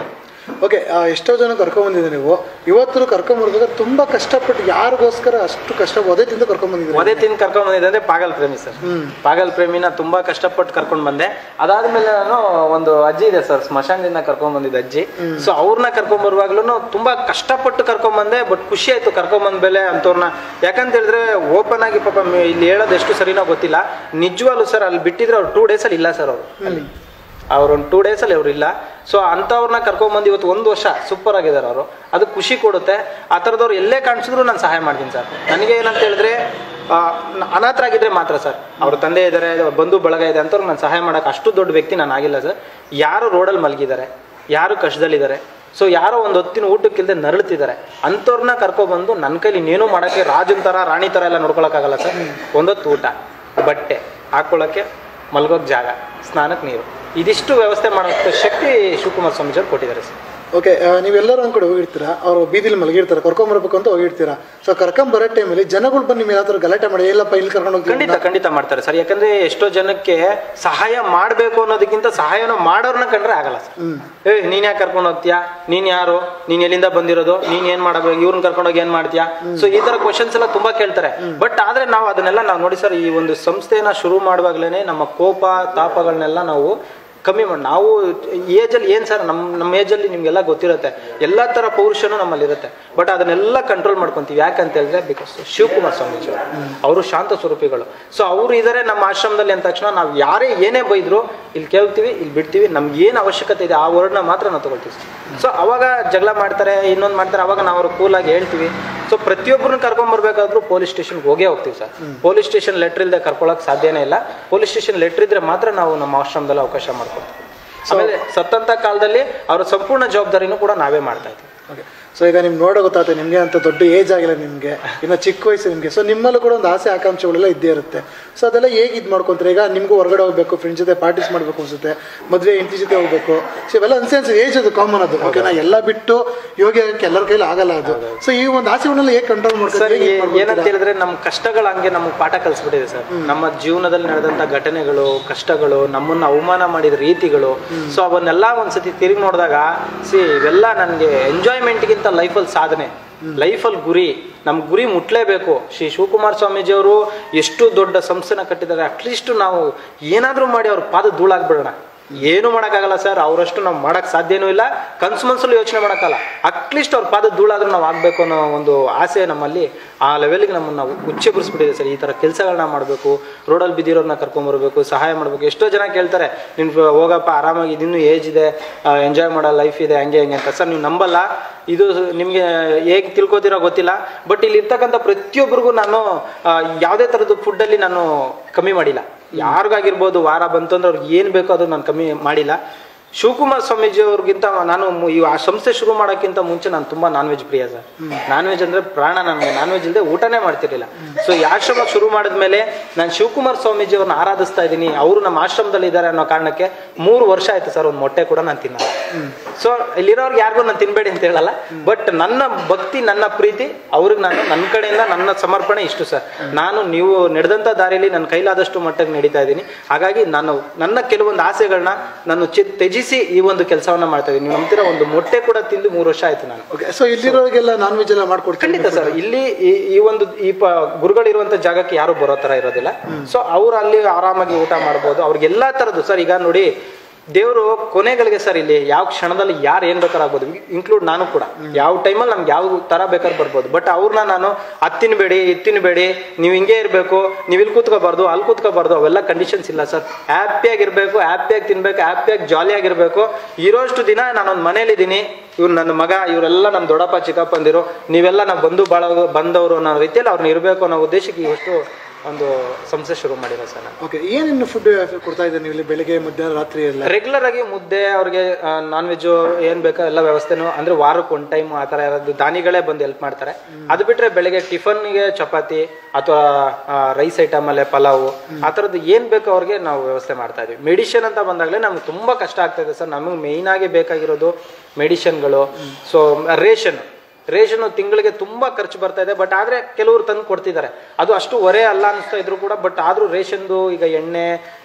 ಓಕೆ ಎಷ್ಟೋ ಜನ ಕರ್ಕೊಂಬಂದಿದ್ದೀರಿ ನೀವು ಇವತ್ತು ಕರ್ಕೊಂಬರ್ಬೇಕಾದ್ರೆ ತುಂಬ ಕಷ್ಟಪಟ್ಟು ಯಾರಿಗೋಸ್ಕರ ಅಷ್ಟು ಕಷ್ಟ ಒದೆ ತಿಂದು ಕರ್ಕೊಂಬಂದಿದ್ದೀರಿ ಒದೆ ತಿಂದು ಕರ್ಕೊಂಡ್ ಬಂದಿದ್ದೆ ಅಂದ್ರೆ ಪಾಗಲ್ ಪ್ರೇಮಿ ಸರ್ ಪಾಗಲ್ ಪ್ರೇಮಿನ ತುಂಬಾ ಕಷ್ಟಪಟ್ಟು ಕರ್ಕೊಂಡ್ ಬಂದೆ ಅದಾದ್ಮೇಲೆ ನಾನು ಒಂದು ಅಜ್ಜಿ ಇದೆ ಸರ್ ಸ್ಮಶಾನದಿಂದ ಕರ್ಕೊಂಡ್ ಬಂದಿದ್ದ ಅಜ್ಜಿ ಸೊ ಅವ್ರನ್ನ ಕರ್ಕೊಂಡ್ ಬರುವಾಗ್ಲೂ ತುಂಬಾ ಕಷ್ಟಪಟ್ಟು ಕರ್ಕೊಂಡ್ ಬಂದೆ ಬಟ್ ಖುಷಿ ಆಯ್ತು ಕರ್ಕೊಂಡ್ ಬಂದ ಬೆಲೆ ಅಂತವ್ರನ್ನ ಯಾಕಂತ ಹೇಳಿದ್ರೆ ಓಪನ್ ಆಗಿ ಪಾಪ ಮೆ- ಇಲ್ಲಿ ಹೇಳೋದು ಎಷ್ಟು ಸರಿನೋ ಗೊತ್ತಿಲ್ಲ ನಿಜವಾಗ್ಲು ಸರ್ ಅಲ್ಲಿ ಬಿಟ್ಟಿದ್ರೆ ಅವ್ರು ಟೂ ಡೇಸ್ ಅಲ್ಲಿ ಇಲ್ಲ ಸರ್ ಅವರು ಅಲ್ಲಿ ಅವ್ರು ಒಂದು ಟೂ ಡೇಸಲ್ಲಿ ಅವ್ರು ಇಲ್ಲ ಸೊ ಅಂಥವ್ರನ್ನ ಕರ್ಕೊಂಬಂದು ಇವತ್ತು ಒಂದು ವರ್ಷ ಸೂಪರ್ ಆಗಿದ್ದಾರೆ ಅವರು ಅದು ಖುಷಿ ಕೊಡುತ್ತೆ ಆ ಥರದವ್ರು ಎಲ್ಲೇ ಕಾಣಿಸಿದ್ರು ನಾನು ಸಹಾಯ ಮಾಡ್ತೀನಿ ಸರ್ ನನಗೆ ಏನಂತ ಹೇಳಿದ್ರೆ ಆ, ನ- ಅನಾಥರಾಗಿದ್ರೆ ಮಾತ್ರ ಸರ್ ಅವ್ರ ತಂದೆ ಇದ್ದಾರೆ ಅವ್ರ ಬಂಧು ಬಳಗ ಇದೆ ಅಂತವ್ರು ನಾನು ಸಹಾಯ ಮಾಡೋಕೆ ಅಷ್ಟು ದೊಡ್ಡ ವ್ಯಕ್ತಿ ನಾನು ಆಗಿಲ್ಲ ಸರ್ ಯಾರು ರೋಡಲ್ಲಿ ಮಲಗಿದ್ದಾರೆ ಯಾರು ಕಷ್ಟದಲ್ಲಿದ್ದಾರೆ ಸೊ ಯಾರೋ ಒಂದು ಹೊತ್ತಿನ ಊಟಕ್ಕಿಲ್ಲದೆ ನರಳುತ್ತಿದ್ದಾರೆ ಅಂಥವ್ರನ್ನ ಕರ್ಕೊಬಂದು ನನ್ನ ಕೈಲಿ ಇನ್ನೇನು ಮಾಡೋಕ್ಕೆ ರಾಜನ್ ಥರ ರಾಣಿ ಥರ ಎಲ್ಲ ನೋಡ್ಕೊಳಕ್ಕಾಗಲ್ಲ ಸರ್ ಒಂದೊತ್ತು ಊಟ ಬಟ್ಟೆ ಹಾಕ್ಕೊಳ್ಳೋಕ್ಕೆ ಮಲ್ಗೋಕ್ ಜಾಗ ಸ್ನಾನಕ್ಕೆ ನೀರು ಇದಿಷ್ಟು ವ್ಯವಸ್ಥೆ ಮಾಡೋಕ್ಕೆ ಶಕ್ತಿ ಶಿವಕುಮಾರ್ ಸ್ವಾಮೀಜಿಯವ್ರು ಕೊಟ್ಟಿದ್ದಾರೆ ಸರ್ ಓಕೆ ನೀವೆಲ್ಲರೂ ಒಂದು ಕಡೆ ಹೋಗಿರ್ತೀರಾ ಅವರು ಬೀದಿಲಿ ಮಲಗಿರ್ತಾರೆ ಕರ್ಕೊಂಬರ್ಬೇಕು ಅಂತ ಹೋಗಿರ್ತೀರಾ ಸೊ ಕರ್ಕೊಂಬರೋ ಟೈಮಲ್ಲಿ ಜನಗಳು ಬಂದು ನಿಮ್ಮ ಯಾವ ಥರ ಗಲಾಟೆ ಮಾಡಿ ಎಲ್ಲಪ್ಪ ಇಲ್ಲಿ ಕರ್ಕೊಂಡು ಹೋಗ್ತೀವಿ ಖಂಡಿತ ಖಂಡಿತ ಮಾಡ್ತಾರೆ ಸರ್ ಯಾಕಂದ್ರೆ ಎಷ್ಟೋ ಜನಕ್ಕೆ ಸಹಾಯ ಮಾಡಬೇಕು ಅನ್ನೋದಕ್ಕಿಂತ ಸಹಾಯನ ಮಾಡೋರ್ನ ಕಂಡ್ರೆ ಆಗಲ್ಲ ಸರ್ ಏ ನೀನ್ ಯಾಕೆ ಕರ್ಕೊಂಡು ಹೋಗ್ತೀಯಾ ನೀನ್ ಯಾರು ನೀನ್ ಎಲ್ಲಿಂದ ಬಂದಿರೋದು ನೀನ್ ಏನ್ ಮಾಡಬೇಕು ಇವ್ರನ್ನ ಕರ್ಕೊಂಡೋಗಿ ಏನ್ ಮಾಡ್ತೀಯಾ ಸೊ ಈ ತರ ಕ್ವಶನ್ಸ್ ಎಲ್ಲ ತುಂಬಾ ಕೇಳ್ತಾರೆ ಬಟ್ ಆದ್ರೆ ನಾವು ಅದನ್ನೆಲ್ಲ ನಾವು ನೋಡಿ ಸರ್ ಈ ಒಂದು ಸಂಸ್ಥೆನ ಶುರು ಮಾಡುವಾಗ್ಲೇನೆ ನಮ್ಮ ಕೋಪ ತಾಪಗಳನ್ನೆಲ್ಲ ನಾವು ಕಮ್ಮಿ ಮಾಡಿ ನಾವು ಏಜಲ್ಲಿ ಏನು ಸರ್ ನಮ್ಮ ನಮ್ಮ ಏಜಲ್ಲಿ ನಿಮಗೆಲ್ಲ ಗೊತ್ತಿರುತ್ತೆ ಎಲ್ಲ ಥರ ಪೌರುಷನೂ ನಮ್ಮಲ್ಲಿ ಇರುತ್ತೆ ಬಟ್ ಅದನ್ನೆಲ್ಲ ಕಂಟ್ರೋಲ್ ಮಾಡ್ಕೊತೀವಿ ಯಾಕಂತ ಹೇಳಿದ್ರೆ ಬಿಕಾಸ್ ಶಿವಕುಮಾರ್ ಸ್ವಾಮೀಜಿ ಅವರು ಶಾಂತ ಸ್ವರೂಪಿಗಳು ಸೊ ಅವರು ಇದ್ದಾರೆ ನಮ್ಮ ಆಶ್ರಮದಲ್ಲಿ ಅಂದ ತಕ್ಷಣ ನಾವು ಯಾರೇ ಏನೇ ಬೈದ್ರು ಇಲ್ಲಿ ಕೇಳ್ತೀವಿ ಇಲ್ಲಿ ಬಿಡ್ತೀವಿ ನಮ್ಗೆ ಏನು ಅವಶ್ಯಕತೆ ಇದೆ ಆ ವರ್ಡ್ನ ಮಾತ್ರ ನಾವು ತಗೊಳ್ತೀವಿ ಸೊ ಅವಾಗ ಜಗಳ ಮಾಡ್ತಾರೆ ಇನ್ನೊಂದು ಮಾಡ್ತಾರೆ ಅವಾಗ ನಾವು ಅವ್ರು ಕೂಲಾಗಿ ಹೇಳ್ತೀವಿ ಸೊ ಪ್ರತಿಯೊಬ್ಬರನ್ನ ಕರ್ಕೊಂಬರ್ಬೇಕಾದ್ರೂ ಪೊಲೀಸ್ ಸ್ಟೇಷನ್ಗೆ ಹೋಗೇ ಹೋಗ್ತೀವಿ ಸರ್ ಪೊಲೀಸ್ ಸ್ಟೇಷನ್ ಲೆಟರ್ ಇಲ್ಲದೆ ಕರ್ಕೊಳಕ್ ಸಾಧ್ಯನೇ ಇಲ್ಲ ಪೊಲೀಸ್ ಸ್ಟೇಷನ್ ಲೆಟರ್ ಇದ್ರೆ ಮಾತ್ರ ನಾವು ನಮ್ಮ ಆಶ್ರಮದಲ್ಲಿ ಅವಕಾಶ ಮಾಡ್ಕೊಡ್ತೀವಿ ಆಮೇಲೆ ಸತ್ತಂತ ಕಾಲದಲ್ಲಿ ಅವರ ಸಂಪೂರ್ಣ ಜವಾಬ್ದಾರಿನೂ ಕೂಡ ನಾವೇ ಮಾಡ್ತಾ ಇದ್ದೀವಿ ಓಕೆ ಸೊ ಈಗ ನಿಮ್ಗೆ ನೋಡೋ ಗೊತ್ತಾಗುತ್ತೆ ನಿಮಗೆ ಅಂತ ದೊಡ್ಡ ಏಜ್ ಆಗಿಲ್ಲ ನಿಮಗೆ ಇನ್ನು ಚಿಕ್ಕ ವಯಸ್ಸು ನಿಮಗೆ ಸೊ ನಿಮ್ಮಲ್ಲೂ ಕೂಡ ಒಂದು ಆಸೆ ಆಕಾಂಕ್ಷೆಗಳೆಲ್ಲ ಇದ್ದೇ ಇರುತ್ತೆ ಸೊ ಅದೆಲ್ಲ ಹೇಗೆ ಇದು ಮಾಡ್ಕೊಂತಾರೆ ಈಗ ನಿಮಗೂ ಹೊರಗಡೆ ಹೋಗ್ಬೇಕು ಫ್ರೆಂಡ್ಸ್ ಜೊತೆ ಪಾರ್ಟೀಸ್ ಮಾಡಬೇಕು ಅನ್ಸುತ್ತೆ ಮದುವೆ ಹೆಂಡತಿ ಜೊತೆ ಹೋಗ್ಬೇಕು ಸೊ ಇವೆಲ್ಲ ಅನ್ಸೆನ್ಸ್ ಏಜ್ ಅದು ಕಾಮನ್ ಅದು ಓಕೆ ನಾ ಎಲ್ಲ ಬಿಟ್ಟು ಯೋಗಿ ಆಗಕ್ಕೆ ಎಲ್ಲರ ಕೈಲಿ ಆಗಲ್ಲ ಅದು ಸೊ ಈ ಒಂದು ಆಸೆಗಳನ್ನೆಲ್ಲ ಹೇಗೆ ಕಂಟ್ರೋಲ್ ಸರ್ ಮಾಡ್ತಾರೆ ಹೇಗೆ ಏ- ಏನಂತ ಹೇಳಿದ್ರೆ ನಮ್ಮ ಕಷ್ಟಗಳ ಹಂಗೆ ನಮಗೆ ಪಾಠ ಕಲಿಸ್ಬಿಟ್ಟಿದೆ ಸರ್ ನಮ್ಮ ಜೀವನದಲ್ಲಿ ನಡೆದಂತ ಘಟನೆಗಳು ಕಷ್ಟಗಳು ನಮ್ಮನ್ನ ಅವಮಾನ ಮಾಡಿದ ರೀತಿಗಳು ಸೊ ಅವನ್ನೆಲ್ಲ ಒಂದ್ಸತಿ ತಿರುಗಿ ನೋಡಿದಾಗ ಸಿ ಇವೆಲ್ಲ ನನಗೆ ಎಂಜಾಯ್ಮೆಂಟ್ಗಿಂತ ಲೈಫಲ್ಲಿ ಸಾಧನೆ ಲೈಫಲ್ಲಿ ಗುರಿ ನಮ್ಮ ಗುರಿ ಮುಟ್ಲೇಬೇಕು ಶ್ರೀ ಶಿವಕುಮಾರ್ ಸ್ವಾಮೀಜಿಯವರು ಎಷ್ಟು ದೊಡ್ಡ ಸಂಸ್ಥೆನ ಕಟ್ಟಿದ್ದಾರೆ ಅಟ್ಲೀಸ್ಟ್ ನಾವು ಏನಾದರೂ ಮಾಡಿ ಅವ್ರ ಪಾದ ಧೂಳಾಗ್ಬಿಡೋಣ ಏನು ಮಾಡೋಕ್ಕಾಗಲ್ಲ ಸರ್ ಅವರಷ್ಟು ನಾವು ಮಾಡೋಕ್ಕೆ ಸಾಧ್ಯನೂ ಇಲ್ಲ ಕನ್ಸು ಮನ್ಸಲ್ಲೂ ಯೋಚನೆ ಮಾಡೋಕ್ಕಲ್ಲ ಅಟ್ಲೀಸ್ಟ್ ಅವ್ರ ಪಾದ ಧೂಳಾದ್ರೂ ನಾವು ಆಗಬೇಕು ಅನ್ನೋ ಒಂದು ಆಸೆ ನಮ್ಮಲ್ಲಿ ಆ ಲೆವೆಲ್ಗೆ ನಮ್ಮನ್ನು ನಾವು ಉಚ್ಚೆಬರಿಸ್ಬಿಟ್ಟಿದೆ ಸರ್ ಈ ಥರ ಕೆಲಸಗಳನ್ನ ಮಾಡಬೇಕು ರೋಡಲ್ಲಿ ಬಿದ್ದಿರೋರನ್ನ ಕರ್ಕೊಂಬರ್ಬೇಕು ಸಹಾಯ ಮಾಡಬೇಕು ಎಷ್ಟೋ ಜನ ಕೇಳ್ತಾರೆ ನೀನು ಹೋಗಪ್ಪ ಆರಾಮಾಗಿ ಇನ್ನೂ ಏಜ್ ಇದೆ ಎಂಜಾಯ್ ಮಾಡೋ ಲೈಫ್ ಇದೆ ಹಂಗೆ ಹಂಗೆ ಅಂತ ಸರ್ ನೀವು ನಂಬಲ್ಲ ಇದು ನಿಮಗೆ ಹೇಗೆ ತಿಳ್ಕೊತಿರೋ ಗೊತ್ತಿಲ್ಲ ಬಟ್ ಇಲ್ಲಿ ಇರ್ತಕ್ಕಂಥ ಪ್ರತಿಯೊಬ್ಬರಿಗೂ ನಾನು ಆ, ಯಾವುದೇ ಥರದ್ದು ಫುಡ್ಡಲ್ಲಿ ನಾನು ಕಮ್ಮಿ ಮಾಡಿಲ್ಲ ಯಾರಿಗಾಗಿರ್ಬೋದು ವಾರ ಬಂತು ಅಂದ್ರೆ ಅವ್ರಿಗೆ ಏನು ಬೇಕೋ ಅದು ನಾನು ಕಮ್ಮಿ ಮಾಡಿಲ್ಲ ಶಿವಕುಮಾರ್ ಸ್ವಾಮೀಜಿ ಅವ್ರಿಗಿಂತ ನಾನು ಮು- ಈ ಆ ಸಂಸ್ಥೆ ಶುರು ಮಾಡೋಕ್ಕಿಂತ ಮುಂಚೆ ನಾನು ತುಂಬಾ ನಾನ್ ವೆಜ್ ಪ್ರಿಯ ಸರ್ ನಾನ್ ವೆಜ್ ಅಂದ್ರೆ ಪ್ರಾಣ ನನಗೆ ನಾನ್ ವೆಜ್ ಇಲ್ಲದೆ ಊಟನೇ ಮಾಡ್ತಿರ್ಲಿಲ್ಲ ಸೊ ಈ ಆಶ್ರಮ ಶುರು ಮಾಡಿದ್ಮೇಲೆ ನಾನು ಶಿವಕುಮಾರ್ ಸ್ವಾಮೀಜಿ ಅವ್ರನ್ನ ಆರಾಧಿಸ್ತಾ ಇದ್ದೀನಿ ಅವರು ನಮ್ಮ ಆಶ್ರಮದಲ್ಲಿ ಇದ್ದಾರೆ ಅನ್ನೋ ಕಾರಣಕ್ಕೆ ಮೂರು ವರ್ಷ ಆಯ್ತು ಸರ್ ಒಂದು ಮೊಟ್ಟೆ ಕೂಡ ನಾನು ತಿನ್ನಲ್ಲ ಸೊ ಇಲ್ಲಿರೋರ್ಗೆ ಯಾರಿಗೂ ನಾನು ತಿನ್ಬೇಡಿ ಅಂತ ಹೇಳಲ್ಲ ಬಟ್ ನನ್ನ ಭಕ್ತಿ ನನ್ನ ಪ್ರೀತಿ ಅವ್ರಿಗೆ ನಾನು ನನ್ನ ಕಡೆಯಿಂದ ನನ್ನ ಸಮರ್ಪಣೆ ಇಷ್ಟು ಸರ್ ನಾನು ನೀವು ನಡೆದಂಥ ದಾರಿಯಲ್ಲಿ ನನ್ನ ಕೈಲಾದಷ್ಟು ಮಟ್ಟಿಗೆ ನಡೀತಾ ಇದ್ದೀನಿ ಹಾಗಾಗಿ ನಾನು ನನ್ನ ಕೆಲವೊಂದು ಆಸೆಗಳನ್ನ ನಾನು ಚಿ ತ್ಯಜಿಸಿ ಈ ಒಂದು ಕೆಲಸವನ್ನ ಮಾಡ್ತಾ ಇದ್ದೀನಿ ನೀವು ನಂಬ್ತೀರಾ ಒಂದು ಮೊಟ್ಟೆ ಕೂಡ ತಿಂದು ಮೂರು ವರ್ಷ ಆಯ್ತು ನಾನು ಓಕೆ ಸೊ ಇಲ್ಲಿರೋರಿಗೆಲ್ಲ ನಾನ್ ವೆಜ್ ಎಲ್ಲ ಮಾಡ್ಕೊಡ್ತೀನಿ ಖಂಡಿತ ಸರ್ ಇಲ್ಲಿ ಈ- ಈ ಒಂದು ಈ ಪ ಗುರುಗಳಿರುವಂತ ಜಾಗಕ್ಕೆ ಯಾರು ಬರೋ ತರ ಇರೋದಿಲ್ಲ ಸೊ ಅವ್ರು ಅಲ್ಲಿ ಆರಾಮಾಗಿ ಊಟ ಮಾಡ್ಬೋದು ಅವ್ರಿಗೆ ಎಲ್ಲಾ ತರದ್ದು ಸರ್ ಈಗ ನೋಡಿ ದೇವರು ಕೊನೆಗಳಿಗೆ ಸರ್ ಇಲ್ಲಿ ಯಾವ ಕ್ಷಣದಲ್ಲಿ ಯಾರು ಏನ್ ಬೇಕಾದ್ರೂ ಆಗ್ಬೋದು ಇನ್ಕ್ಲೂಡ್ ನಾನು ಕೂಡ ಯಾವ ಟೈಮಲ್ಲಿ ನಮ್ಗೆ ಯಾವ ತರ ಬೇಕಾದ್ರೂ ಬರ್ಬೋದು ಬಟ್ ಅವ್ರನ್ನ ನಾನು ಅದ್ ತಿನ್ಬೇಡಿ ಇದ್ ತಿನ್ಬೇಡಿ ನೀವು ಹಿಂಗೆ ಇರಬೇಕು ನೀವು ಇಲ್ಲಿ ಕೂತ್ಕೋಬಾರ್ದು ಅಲ್ಲಿ ಕೂತ್ಕೋಬಾರ್ದು ಅವೆಲ್ಲ ಕಂಡೀಷನ್ಸ್ ಇಲ್ಲ ಸರ್ ಹ್ಯಾಪಿಯಾಗಿರ್ಬೇಕು ಹ್ಯಾಪಿಯಾಗಿ ತಿನ್ಬೇಕು ಹ್ಯಾಪಿಯಾಗಿ ಜಾಲಿಯಾಗಿರ್ಬೇಕು ಇರೋಷ್ಟು ದಿನ ನಾನೊಂದು ಮನೇಲಿದ್ದೀನಿ ಇವ್ರು ನನ್ನ ಮಗ ಇವರೆಲ್ಲ ನಮ್ಮ ದೊಡ್ಡಪ್ಪ ಚಿಕ್ಕಪ್ಪಂದಿರು ನೀವೆಲ್ಲ ನಾವು ಬಂಧು ಬಾಳ ಬಂದವರು ಅನ್ನೋ ರೀತಿಯಲ್ಲಿ ಅವ್ರನ್ನ ಇರಬೇಕು ಅನ್ನೋ ಉದ್ದೇಶಕ್ಕೆ ಇವತ್ತು ಒಂದು ಸಂಸ್ಥೆ ಶುರು ಮಾಡಿರೋ ಸರ್ ನಾನು ಓಕೆ ಏನೇನು ಫುಡ್ ಕೊಡ್ತಾ ಇದ್ದಾರೆ ನೀವು ಇಲ್ಲಿ ಬೆಳಿಗ್ಗೆ ಮಧ್ಯಾಹ್ನ ರಾತ್ರಿ ಎಲ್ಲ ರೆಗ್ಯುಲರ್ ಆಗಿ ಮುದ್ದೆ ಅವ್ರಿಗೆ ನಾನ್ ವೆಜ್ ಏನ್ ಬೇಕೋ ಎಲ್ಲ ವ್ಯವಸ್ಥೆನೂ ಅಂದ್ರೆ ವಾರಕ್ಕೆ ಒನ್ ಟೈಮ್ ಆ ಥರ ಯಾರಾದ್ರು ದಾನಿಗಳೇ ಬಂದು ಹೆಲ್ಪ್ ಮಾಡ್ತಾರೆ ಅದು ಬಿಟ್ರೆ ಬೆಳಗ್ಗೆ ಟಿಫನ್ಗೆ ಚಪಾತಿ ಅಥವಾ ರೈಸ್ ಐಟಮ್ ಅಲ್ಲೇ ಪಲಾವು ಆ ಥರದ್ದು ಏನ್ ಬೇಕೋ ಅವ್ರಿಗೆ ನಾವು ವ್ಯವಸ್ಥೆ ಮಾಡ್ತಾ ಇದೀವಿ ಮೆಡಿಷನ್ ಅಂತ ಬಂದಾಗಲೇ ನಮ್ಗೆ ತುಂಬಾ ಕಷ್ಟ ಆಗ್ತಾ ಇದೆ ಸರ್ ನಮಗೆ ಮೇಯ್ನ್ ಆಗಿ ಬೇಕಾಗಿರೋದು ಮೆಡಿಷನ್ಗಳು ಸೊ ರೇಷನ್ ರೇಷನ್ ತಿಂಗಳಿಗೆ ತುಂಬಾ ಖರ್ಚು ಬರ್ತಾ ಇದೆ ಬಟ್ ಆದ್ರೆ ಕೆಲವರು ತಂದು ಕೊಡ್ತಿದ್ದಾರೆ ಅದು ಅಷ್ಟು ಹೊರೆ ಅಲ್ಲ ಅನಿಸ್ತಾ ಇದ್ರು ಕೂಡ ಬಟ್ ಆದ್ರೂ ರೇಷನ್ದು ಈಗ ಎಣ್ಣೆ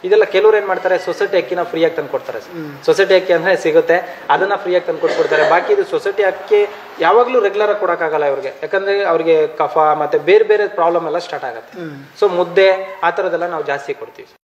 ಇದೆಲ್ಲ ಕೆಲವ್ರು ಏನ್ ಮಾಡ್ತಾರೆ ಸೊಸೈಟಿ ಅಕ್ಕಿನ ಫ್ರೀಯಾಗಿ ತಂದು ಕೊಡ್ತಾರೆ ಸೊಸೈಟಿ ಅಕ್ಕಿ ಅಂದ್ರೆ ಸಿಗುತ್ತೆ ಅದನ್ನ ಫ್ರೀಯಾಗಿ ತಂದು ಕೊಟ್ಬಿಡ್ತಾರೆ ಬಾಕಿ ಇದು ಸೊಸೈಟಿ ಅಕ್ಕಿ ಯಾವಾಗ್ಲೂ ರೆಗ್ಯುಲರ್ ಆಗಿ ಕೊಡಕ್ಕಾಗಲ್ಲ ಇವ್ರಿಗೆ ಯಾಕಂದ್ರೆ ಅವ್ರಿಗೆ ಕಫ ಮತ್ತೆ ಬೇರೆ ಬೇರೆ ಪ್ರಾಬ್ಲಮ್ ಎಲ್ಲ ಸ್ಟಾರ್ಟ್ ಆಗುತ್ತೆ ಸೊ ಮುದ್ದೆ ಆ ಥರದ್ದೆಲ್ಲ ನಾವು ಜಾಸ್ತಿ ಕೊಡ್ತೀವಿ